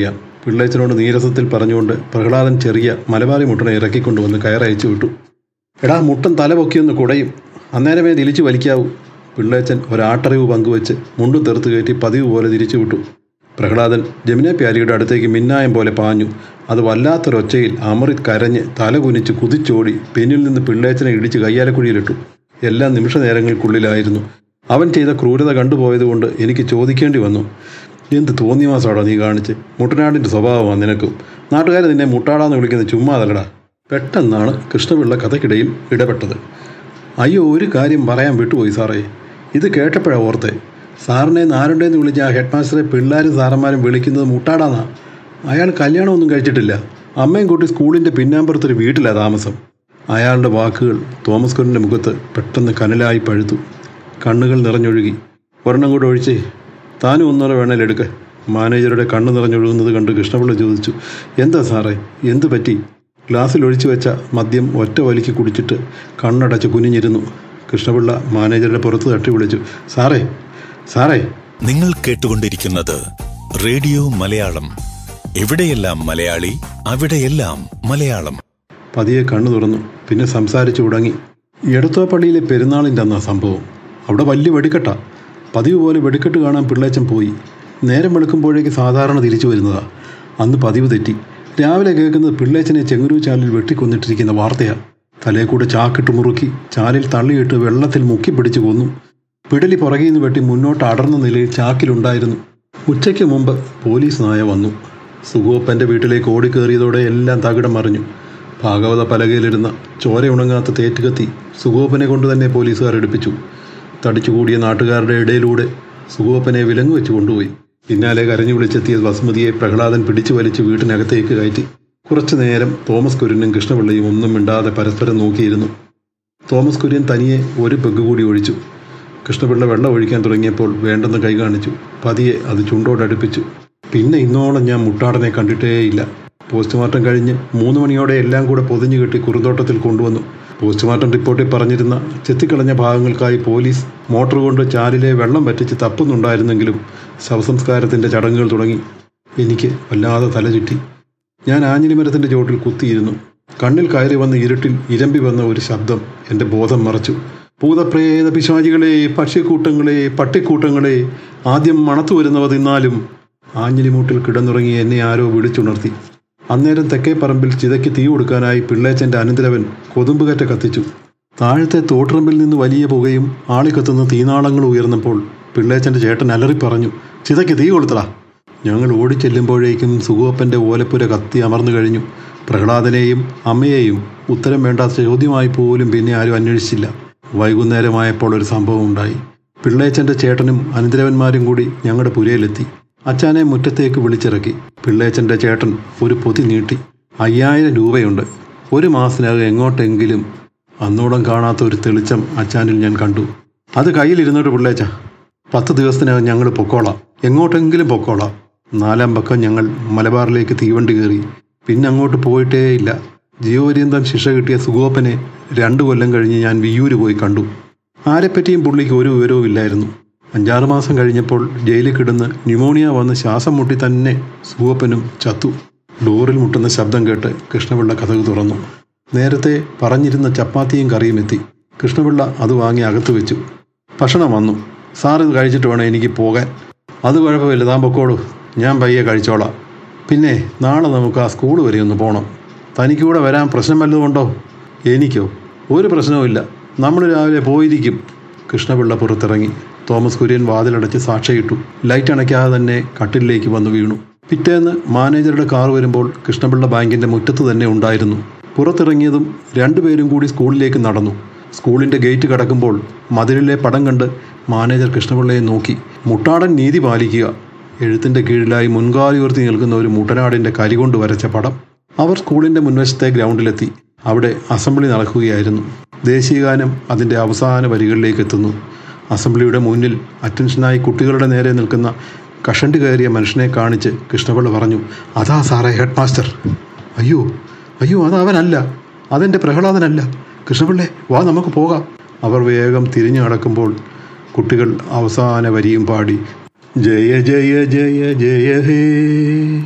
Speaker 5: പിള്ളേച്ചനോട് നീരസത്തിൽ പറഞ്ഞുകൊണ്ട് പ്രഹ്ലാദൻ ചെറിയ മലബാറി മുട്ടനെ ഇറക്കിക്കൊണ്ടുവന്ന് കയറയച്ചു വിട്ടു എടാ മുട്ടൻ തല പൊക്കിയൊന്ന് കുടയും അന്നേരമേ തിരിച്ചു വലിക്കാവൂ പിള്ളേച്ചൻ ഒരാട്ടറിവ് പങ്കുവച്ച് മുണ്ടു തെറുത്ത് കയറ്റി പതിവ് പോലെ തിരിച്ചു വിട്ടു പ്രഹ്ലാദൻ ജമുന പ്യാരിയുടെ അടുത്തേക്ക് മിന്നായം പോലെ പാഞ്ഞു അത് വല്ലാത്തൊരൊച്ചയിൽ അമൃത് കരഞ്ഞ് തല കുനിച്ച് കുതിച്ചോടി പിന്നിൽ നിന്ന് പിള്ളേച്ചനെ ഇടിച്ച് കയ്യാലക്കുഴിയിലിട്ടു എല്ലാം നിമിഷ നേരങ്ങൾക്കുള്ളിലായിരുന്നു അവൻ ചെയ്ത ക്രൂരത കണ്ടുപോയതുകൊണ്ട് എനിക്ക് ചോദിക്കേണ്ടി വന്നു എന്ത് തോന്നിയമാസാടാ നീ കാണിച്ച് മുട്ടനാടിൻ്റെ സ്വഭാവമാണ് നിനക്കും നാട്ടുകാർ നിന്നെ മുട്ടാടാന്ന് വിളിക്കുന്നത് ചുമ്മാതല്ലടാ പെട്ടെന്നാണ് കൃഷ്ണപിള്ള കഥയ്ക്കിടയിൽ ഇടപെട്ടത് അയ്യോ ഒരു കാര്യം പറയാൻ വിട്ടുപോയി സാറേ ഇത് കേട്ടപ്പോഴാണ് ഓർത്തെ സാറിനെ നാരുണ്ടേന്ന് വിളിച്ച ആ ഹെഡ് മാസ്റ്ററെ പിള്ളേരും സാറന്മാരും വിളിക്കുന്നത് മുട്ടാടാന്നാ അയാൾ കല്യാണമൊന്നും കഴിച്ചിട്ടില്ല അമ്മയും കൂട്ടി സ്കൂളിൻ്റെ പിന്നാമ്പുറത്തൊരു വീട്ടിലാണ് താമസം അയാളുടെ വാക്കുകൾ തോമസ് കുരൻ്റെ മുഖത്ത് പെട്ടെന്ന് കനലായി പഴുത്തു കണ്ണുകൾ നിറഞ്ഞൊഴുകി ഒരെണ്ണം കൂടെ ഒഴിച്ചേ താനും ഒന്നൂടെ വേണേൽ എടുക്ക മാനേജറുടെ കണ്ണ് നിറഞ്ഞൊഴുകുന്നത് കണ്ട് കൃഷ്ണപിള്ള ചോദിച്ചു എന്താ സാറേ എന്ത് പറ്റി ഗ്ലാസ്സിൽ ഒഴിച്ചു വെച്ച മദ്യം ഒറ്റ വലിക്ക് കുടിച്ചിട്ട് കണ്ണടച്ച് കുനിഞ്ഞിരുന്നു കൃഷ്ണപിള്ള മാനേജറുടെ പുറത്ത് തട്ടി വിളിച്ചു സാറേ സാറേ
Speaker 4: നിങ്ങൾ കേട്ടുകൊണ്ടിരിക്കുന്നത് റേഡിയോ മലയാളം എവിടെയെല്ലാം മലയാളി അവിടെയെല്ലാം മലയാളം
Speaker 5: പതിയെ കണ്ണു തുറന്നു പിന്നെ സംസാരിച്ചു തുടങ്ങി എടത്തോപ്പള്ളിയിലെ പെരുന്നാളിൻ്റെ അന്നാ സംഭവം അവിടെ വലിയ വെടിക്കെട്ടാ പതിവ് പോലെ വെടിക്കെട്ട് കാണാൻ പിള്ളേച്ചൻ പോയി നേരം വെളുക്കുമ്പോഴേക്ക് സാധാരണ തിരിച്ചു വരുന്നതാ അന്ന് പതിവ് തെറ്റി രാവിലെ കേൾക്കുന്നത് പിള്ളേച്ചനെ ചെങ്ങുരു ചാലിൽ വെട്ടിക്കൊന്നിട്ടിരിക്കുന്ന വാർത്തയാ തലേ കൂടെ ചാക്കിട്ട് മുറുക്കി ചാലിൽ തള്ളിയിട്ട് വെള്ളത്തിൽ മുക്കി പിടിച്ചു കൊന്നു പിടലി പുറകിൽ നിന്ന് വെട്ടി മുന്നോട്ട് അടർന്ന നിലയിൽ ചാക്കിലുണ്ടായിരുന്നു ഉച്ചയ്ക്ക് മുമ്പ് പോലീസ് നായ വന്നു സുഗോപ്പൻ്റെ വീട്ടിലേക്ക് ഓടിക്കേറിയതോടെ എല്ലാം തകിടം മറിഞ്ഞു ഭാഗവത പലകയിലിരുന്ന ചോര ഉണങ്ങാത്ത തേറ്റുകത്തി സുഗോപ്പനെ കൊണ്ട് തന്നെ പോലീസുകാർ എടുപ്പിച്ചു തടിച്ചുകൂടിയ നാട്ടുകാരുടെ ഇടയിലൂടെ സുഗോപ്പനെ വിലങ്ങ് വെച്ച് കൊണ്ടുപോയി പിന്നാലെ കരഞ്ഞു വിളിച്ചെത്തിയ വസുമതിയെ പ്രഹ്ലാദൻ പിടിച്ചു വലിച്ച് വീട്ടിനകത്തേക്ക് കയറ്റി കുറച്ചു നേരം തോമസ് കുര്യനും കൃഷ്ണപിള്ളയും ഒന്നും മിണ്ടാതെ പരസ്പരം നോക്കിയിരുന്നു തോമസ് കുര്യൻ തനിയെ ഒരു പെഗ് കൂടി ഒഴിച്ചു കൃഷ്ണപിള്ള വെള്ളം ഒഴിക്കാൻ തുടങ്ങിയപ്പോൾ വേണ്ടെന്ന് കൈ കാണിച്ചു പതിയെ അത് ചുണ്ടോടടുപ്പിച്ചു പിന്നെ ഇന്നോളം ഞാൻ മുട്ടാടനെ കണ്ടിട്ടേയില്ല പോസ്റ്റ്മോർട്ടം കഴിഞ്ഞ് മൂന്ന് മണിയോടെ എല്ലാം കൂടെ പൊതിഞ്ഞു കെട്ടി കുറുന്തോട്ടത്തിൽ കൊണ്ടുവന്നു പോസ്റ്റ്മോർട്ടം റിപ്പോർട്ടിൽ പറഞ്ഞിരുന്ന ചെത്തിക്കളഞ്ഞ ഭാഗങ്ങൾക്കായി പോലീസ് മോട്ടോർ കൊണ്ട് ചാലിലെ വെള്ളം വറ്റിച്ച് തപ്പുന്നുണ്ടായിരുന്നെങ്കിലും ശവസംസ്കാരത്തിൻ്റെ ചടങ്ങുകൾ തുടങ്ങി എനിക്ക് വല്ലാതെ തല ചുറ്റി ഞാൻ ആഞ്ഞിലിമരത്തിൻ്റെ ചോട്ടിൽ കുത്തിയിരുന്നു കണ്ണിൽ കയറി വന്ന ഇരുട്ടിൽ ഇരമ്പി വന്ന ഒരു ശബ്ദം എൻ്റെ ബോധം മറച്ചു ഭൂതപ്രേത പിശാചികളെ പക്ഷിക്കൂട്ടങ്ങളെ പട്ടിക്കൂട്ടങ്ങളെ ആദ്യം മണത്തു വരുന്നവ തിന്നാലും ആഞ്ഞിലിമൂട്ടിൽ കിടന്നുറങ്ങി എന്നെ ആരോ വിളിച്ചുണർത്തി അന്നേരം തെക്കേ പറമ്പിൽ ചിതയ്ക്ക് തീ കൊടുക്കാനായി പിള്ളേച്ചൻ്റെ അനന്തരവൻ കൊതുമ്പുകറ്റ കത്തിച്ചു താഴത്തെ തോട്ടുറമ്പിൽ നിന്ന് വലിയ പുകയും ആളിക്കത്തുന്ന തീനാളങ്ങൾ ഉയർന്നപ്പോൾ പിള്ളേച്ചൻ്റെ ചേട്ടൻ അലറി പറഞ്ഞു ചിതയ്ക്ക് തീ കൊളുത്തടാ ഞങ്ങൾ ഓടിച്ചെല്ലുമ്പോഴേക്കും സുഗോപ്പൻ്റെ ഓലപ്പുര കത്തി അമർന്നു കഴിഞ്ഞു പ്രഹ്ലാദനെയും അമ്മയെയും ഉത്തരം വേണ്ടാത്ത ചോദ്യമായി പോലും പിന്നെ ആരും അന്വേഷിച്ചില്ല വൈകുന്നേരമായപ്പോൾ ഒരു സംഭവം ഉണ്ടായി പിള്ളേച്ചൻ്റെ ചേട്ടനും അനന്തരവന്മാരും കൂടി ഞങ്ങളുടെ പുരയിലെത്തി അച്ചാനെ മുറ്റത്തേക്ക് വിളിച്ചിറക്കി പിള്ളേച്ചൻ്റെ ചേട്ടൻ ഒരു പൊതി നീട്ടി അയ്യായിരം രൂപയുണ്ട് ഒരു മാസത്തിനകം എങ്ങോട്ടെങ്കിലും അന്നോളം കാണാത്ത ഒരു തെളിച്ചം അച്ചാനിൽ ഞാൻ കണ്ടു അത് കയ്യിലിരുന്നോട്ട് പിള്ളേച്ച പത്ത് ദിവസത്തിനകം ഞങ്ങൾ പൊക്കോളാം എങ്ങോട്ടെങ്കിലും പൊക്കോളാം നാലാം പക്കം ഞങ്ങൾ മലബാറിലേക്ക് തീവണ്ടി കയറി പിന്നെ അങ്ങോട്ട് പോയിട്ടേയില്ല ജീവപര്യന്തം ശിക്ഷ കിട്ടിയ സുഗോപ്പനെ രണ്ടു കൊല്ലം കഴിഞ്ഞ് ഞാൻ വിയ്യൂര് പോയി കണ്ടു ആരെപ്പറ്റിയും പുള്ളിക്ക് ഒരു വിവരവും ഇല്ലായിരുന്നു അഞ്ചാറ് മാസം കഴിഞ്ഞപ്പോൾ ജയിലിൽ കിടന്ന് ന്യൂമോണിയ വന്ന് ശ്വാസം മുട്ടി തന്നെ സുഗോപ്പനും ചത്തു ഡോറിൽ മുട്ടുന്ന ശബ്ദം കേട്ട് കൃഷ്ണപിള്ള കഥക് തുറന്നു നേരത്തെ പറഞ്ഞിരുന്ന ചപ്പാത്തിയും കറിയും എത്തി കൃഷ്ണപിള്ള അത് വാങ്ങി അകത്ത് വെച്ചു ഭക്ഷണം വന്നു സാർ ഇത് കഴിച്ചിട്ട് വേണം എനിക്ക് പോകാൻ അത് കുഴപ്പമില്ല താൻ പൊക്കോളൂ ഞാൻ പയ്യെ കഴിച്ചോളാം പിന്നെ നാളെ നമുക്ക് ആ സ്കൂൾ വരെ ഒന്ന് പോകണം തനിക്ക് കൂടെ വരാൻ പ്രശ്നം വല്ലതും ഉണ്ടോ എനിക്കോ ഒരു പ്രശ്നവുമില്ല നമ്മൾ രാവിലെ പോയിരിക്കും കൃഷ്ണപിള്ള പുറത്തിറങ്ങി തോമസ് കുര്യൻ വാതിലടച്ച് സാക്ഷിയിട്ടു ലൈറ്റ് അണയ്ക്കാതെ തന്നെ കട്ടിലേക്ക് വന്നു വീണു പിറ്റേന്ന് മാനേജറുടെ കാർ വരുമ്പോൾ കൃഷ്ണപിള്ള ബാങ്കിന്റെ മുറ്റത്ത് തന്നെ ഉണ്ടായിരുന്നു പുറത്തിറങ്ങിയതും രണ്ടുപേരും കൂടി സ്കൂളിലേക്ക് നടന്നു സ്കൂളിന്റെ ഗേറ്റ് കടക്കുമ്പോൾ മതിലിലെ പടം കണ്ട് മാനേജർ കൃഷ്ണപിള്ളയെ നോക്കി മുട്ടാടൻ നീതി പാലിക്കുക എഴുത്തിന്റെ കീഴിലായി മുൻകാലി ഉയർത്തി നിൽക്കുന്ന ഒരു മുട്ടനാടിന്റെ കരി കൊണ്ട് വരച്ച പടം അവർ സ്കൂളിന്റെ മുൻവശത്തെ ഗ്രൗണ്ടിലെത്തി അവിടെ അസംബ്ലി നടക്കുകയായിരുന്നു ദേശീയഗാനം അതിൻ്റെ അവസാന വരികളിലേക്ക് എത്തുന്നു അസംബ്ലിയുടെ മുന്നിൽ അറ്റൻഷനായി കുട്ടികളുടെ നേരെ നിൽക്കുന്ന കഷണ്ടി കയറിയ മനുഷ്യനെ കാണിച്ച് കൃഷ്ണപിള്ള പറഞ്ഞു അതാ സാറേ ഹെഡ് മാസ്റ്റർ അയ്യോ അയ്യോ അത് അവനല്ല അതെൻ്റെ പ്രഹ്ലാദനല്ല കൃഷ്ണപിള്ളേ വാ നമുക്ക് പോകാം അവർ വേഗം തിരിഞ്ഞു നടക്കുമ്പോൾ കുട്ടികൾ അവസാന വരിയും പാടി ജയ ജയ ജയ ജയ ഹേ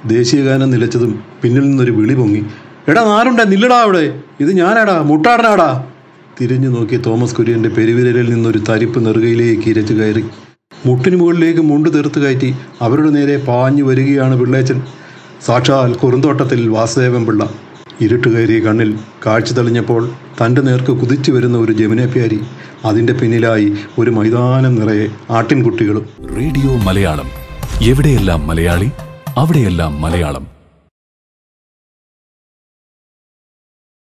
Speaker 5: ദേശീയഗാനം നിലച്ചതും പിന്നിൽ നിന്നൊരു വിളി പൊങ്ങി എടാ നാലുണ്ട നില്ലടാ അവിടെ ഇത് ഞാനാടാ മുട്ടാടനാടാ തിരിഞ്ഞു നോക്കി തോമസ് കുര്യൻ്റെ പെരുവിരലിൽ നിന്നൊരു തരിപ്പ് നെറുകയിലേക്ക് ഇരച്ചു കയറി മുട്ടിന് മുകളിലേക്ക് മുണ്ട് തീർത്ത് കയറ്റി അവരുടെ നേരെ പാഞ്ഞു വരികയാണ് പിള്ളേച്ചൻ സാക്ഷാൽ കുറുന്തോട്ടത്തിൽ വാസുദേവൻ പിള്ള ഇരുട്ട് കയറിയ കണ്ണിൽ കാഴ്ച തെളിഞ്ഞപ്പോൾ തൻ്റെ നേർക്ക് കുതിച്ചു വരുന്ന ഒരു ജമുനപ്യാരി അതിൻ്റെ പിന്നിലായി ഒരു മൈതാനം നിറയെ ആട്ടിൻകുട്ടികളും
Speaker 6: റേഡിയോ മലയാളം എവിടെയെല്ലാം മലയാളി അവിടെയെല്ലാം മലയാളം